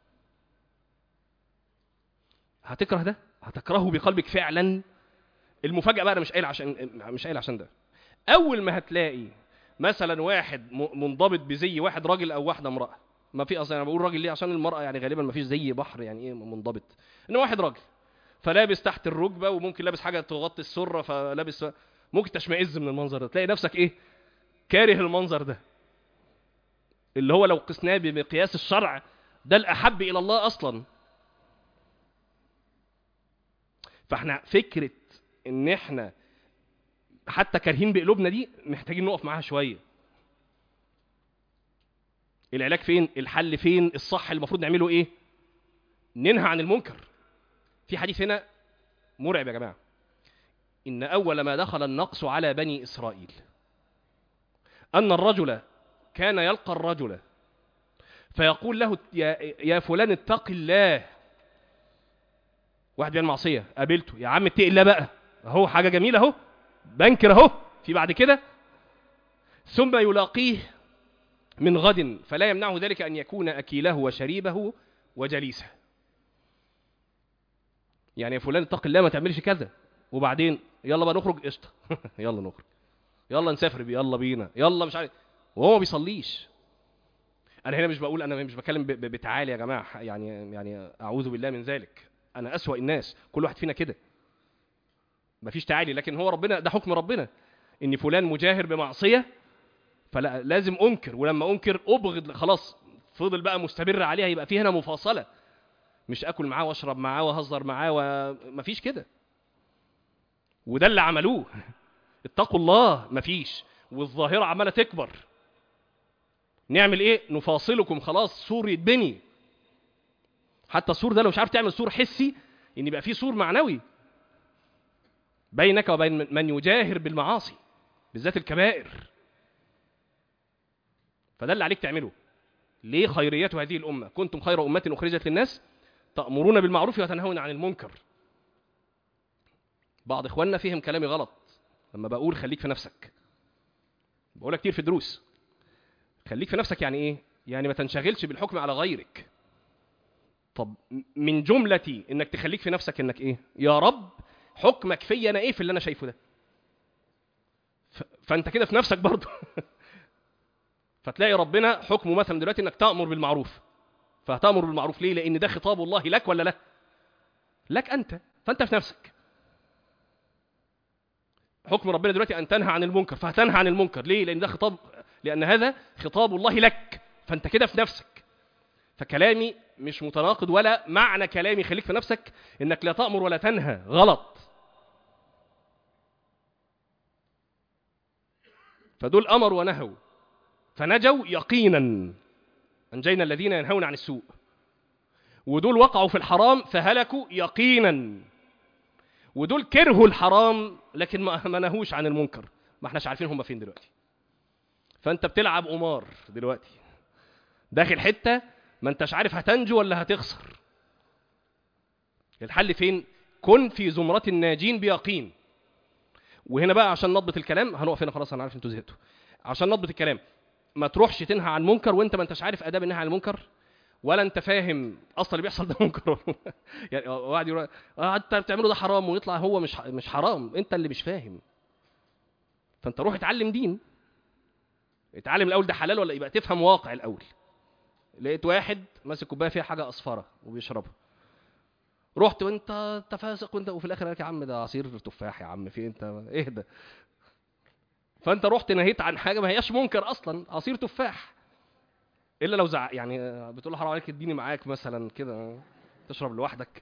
هتكره ده هتكرهه بقلبك فعلا المفاجاه بقى انا مش قايل عشان مش قايل عشان ده اول ما هتلاقي مثلا واحد م- منضبط بزي واحد راجل او واحده امراه ما في اصلا انا بقول راجل ليه عشان المراه يعني غالبا ما فيش زي بحر يعني ايه منضبط ان واحد راجل فلابس تحت الركبه وممكن لابس حاجه تغطي السره فلابس ممكن تشمئز من المنظر ده تلاقي نفسك ايه كاره المنظر ده اللي هو لو قسناه بمقياس الشرع ده الاحب الى الله اصلا فاحنا فكره ان احنا حتى كارهين بقلوبنا دي محتاجين نقف معاها شويه العلاج فين الحل فين الصح المفروض نعمله ايه ننهى عن المنكر في حديث هنا مرعب يا جماعه ان اول ما دخل النقص على بني اسرائيل ان الرجل كان يلقى الرجل فيقول له يا, يا فلان اتق الله واحد بيعمل معصيه قابلته يا عم اتقي الله بقى اهو حاجه جميله اهو بنكر اهو في بعد كده ثم يلاقيه من غد فلا يمنعه ذلك ان يكون اكيله وشريبه وجليسه يعني يا فلان اتق الله ما تعملش كذا وبعدين يلا بقى نخرج قشطه يلا نخرج يلا نسافر يلا بينا يلا مش عارف وهو ما بيصليش انا هنا مش بقول انا مش بتكلم ب- ب- بتعالي يا جماعه يعني يعني اعوذ بالله من ذلك انا اسوا الناس كل واحد فينا كده مفيش تعالي لكن هو ربنا ده حكم ربنا ان فلان مجاهر بمعصيه فلا لازم انكر ولما انكر ابغض خلاص فضل بقى مستمر عليها يبقى في هنا مفاصله مش اكل معاه واشرب معاه واهزر معاه ومفيش كده وده اللي عملوه اتقوا الله مفيش والظاهره عماله تكبر نعمل ايه نفاصلكم خلاص سور يتبني حتى السور ده لو مش عارف تعمل سور حسي ان يبقى فيه سور معنوي بينك وبين من يجاهر بالمعاصي بالذات الكبائر فده اللي عليك تعمله ليه خيرية هذه الأمة كنتم خير أمة أخرجت للناس تأمرون بالمعروف وتنهون عن المنكر بعض إخواننا فهم كلامي غلط لما بقول خليك في نفسك بقولها كتير في دروس خليك في نفسك يعني إيه يعني ما تنشغلش بالحكم على غيرك طب من جملتي انك تخليك في نفسك انك ايه يا رب حكمك فيا انا ايه في اللي انا شايفه ده ف... فانت كده في نفسك برضه فتلاقي ربنا حكمه مثلا دلوقتي انك تامر بالمعروف فهتامر بالمعروف ليه لان ده خطاب الله لك ولا لا لك انت فانت في نفسك حكم ربنا دلوقتي ان تنهى عن المنكر فهتنهى عن المنكر ليه لان ده خطاب لان هذا خطاب الله لك فانت كده في نفسك فكلامي مش متناقض ولا معنى كلامي خليك في نفسك انك لا تأمر ولا تنهى غلط فدول أمروا ونهوا فنجوا يقينا أنجينا الذين ينهون عن السوء ودول وقعوا في الحرام فهلكوا يقينا ودول كرهوا الحرام لكن ما نهوش عن المنكر ما احناش عارفين هم فين دلوقتي فانت بتلعب قمار دلوقتي داخل حته ما انتش عارف هتنجو ولا هتخسر الحل فين كن في زمرة الناجين بيقين وهنا بقى عشان نضبط الكلام هنقف هنا خلاص انا عارف انتوا زهقتوا عشان نضبط الكلام ما تروحش تنهى عن منكر وانت ما انتش عارف اداب النهي عن المنكر ولا انت فاهم اصلا اللي بيحصل ده منكر يعني واحد يقول اه انت بتعمله ده حرام ويطلع هو مش مش حرام انت اللي مش فاهم فانت روح اتعلم دين اتعلم الاول ده حلال ولا يبقى تفهم واقع الاول لقيت واحد ماسك كوبايه فيها حاجه اصفره وبيشربها رحت وانت انت فاسق وانت وفي الاخر قالك يا عم ده عصير تفاح يا عم في انت اهدى فانت رحت نهيت عن حاجه ما هياش منكر اصلا عصير تفاح الا لو زع يعني بتقول له حرام عليك اديني معاك مثلا كده تشرب لوحدك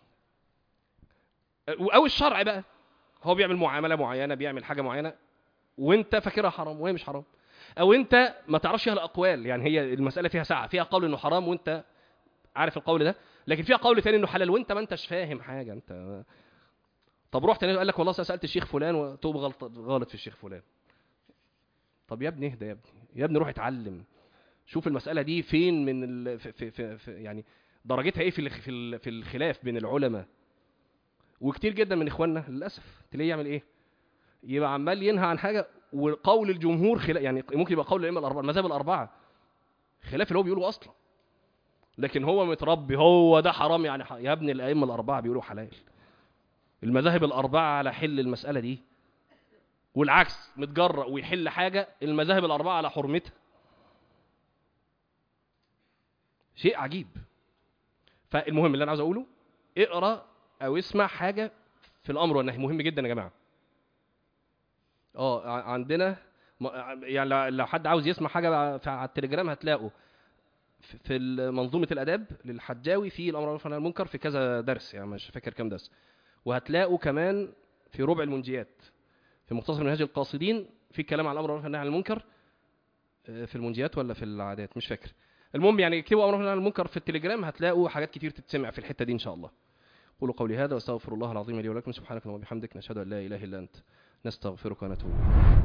او الشرع بقى هو بيعمل معامله معينه بيعمل حاجه معينه وانت فاكرها حرام وهي مش حرام او انت ما تعرفش فيها الاقوال يعني هي المساله فيها ساعه فيها قول انه حرام وانت عارف القول ده لكن فيها قول ثاني انه حلال وانت ما انتش فاهم حاجه انت طب رحت قال لك والله سالت الشيخ فلان وتوب غلط غلط في الشيخ فلان طب يا ابني اهدى يا ابني يا ابني روح اتعلم شوف المساله دي فين من ال... في, في, في, في يعني درجتها ايه في في في الخلاف بين العلماء وكتير جدا من اخواننا للاسف تلاقيه يعمل ايه يبقى عمال ينهى عن حاجه وقول الجمهور خلاف يعني ممكن يبقى قول الائمه الاربعه المذاهب الاربعه خلاف اللي هو بيقوله اصلا لكن هو متربي هو ده حرام يعني ح... يا ابني الائمه الاربعه بيقولوا حلال المذاهب الاربعه على حل المساله دي والعكس متجرأ ويحل حاجه المذاهب الاربعه على حرمتها شيء عجيب فالمهم اللي انا عاوز اقوله اقرا او اسمع حاجه في الامر والنهي مهم جدا يا جماعه اه عندنا يعني لو حد عاوز يسمع حاجه على التليجرام هتلاقوا في منظومه الاداب للحجاوي في الامر بالمعروف والنهي عن المنكر في كذا درس يعني مش فاكر كام درس وهتلاقوا كمان في ربع المنجيات في مختصر منهاج القاصدين في كلام على الامر بالمعروف والنهي عن المنكر في المنجيات ولا في العادات مش فاكر المهم يعني اكتبوا امر بالمعروف والنهي عن المنكر في التليجرام هتلاقوا حاجات كتير تتسمع في الحته دي ان شاء الله قولوا قولي هذا واستغفر الله العظيم لي ولكم سبحانك اللهم وبحمدك نشهد ان لا اله الا انت نستغفرك ونتوب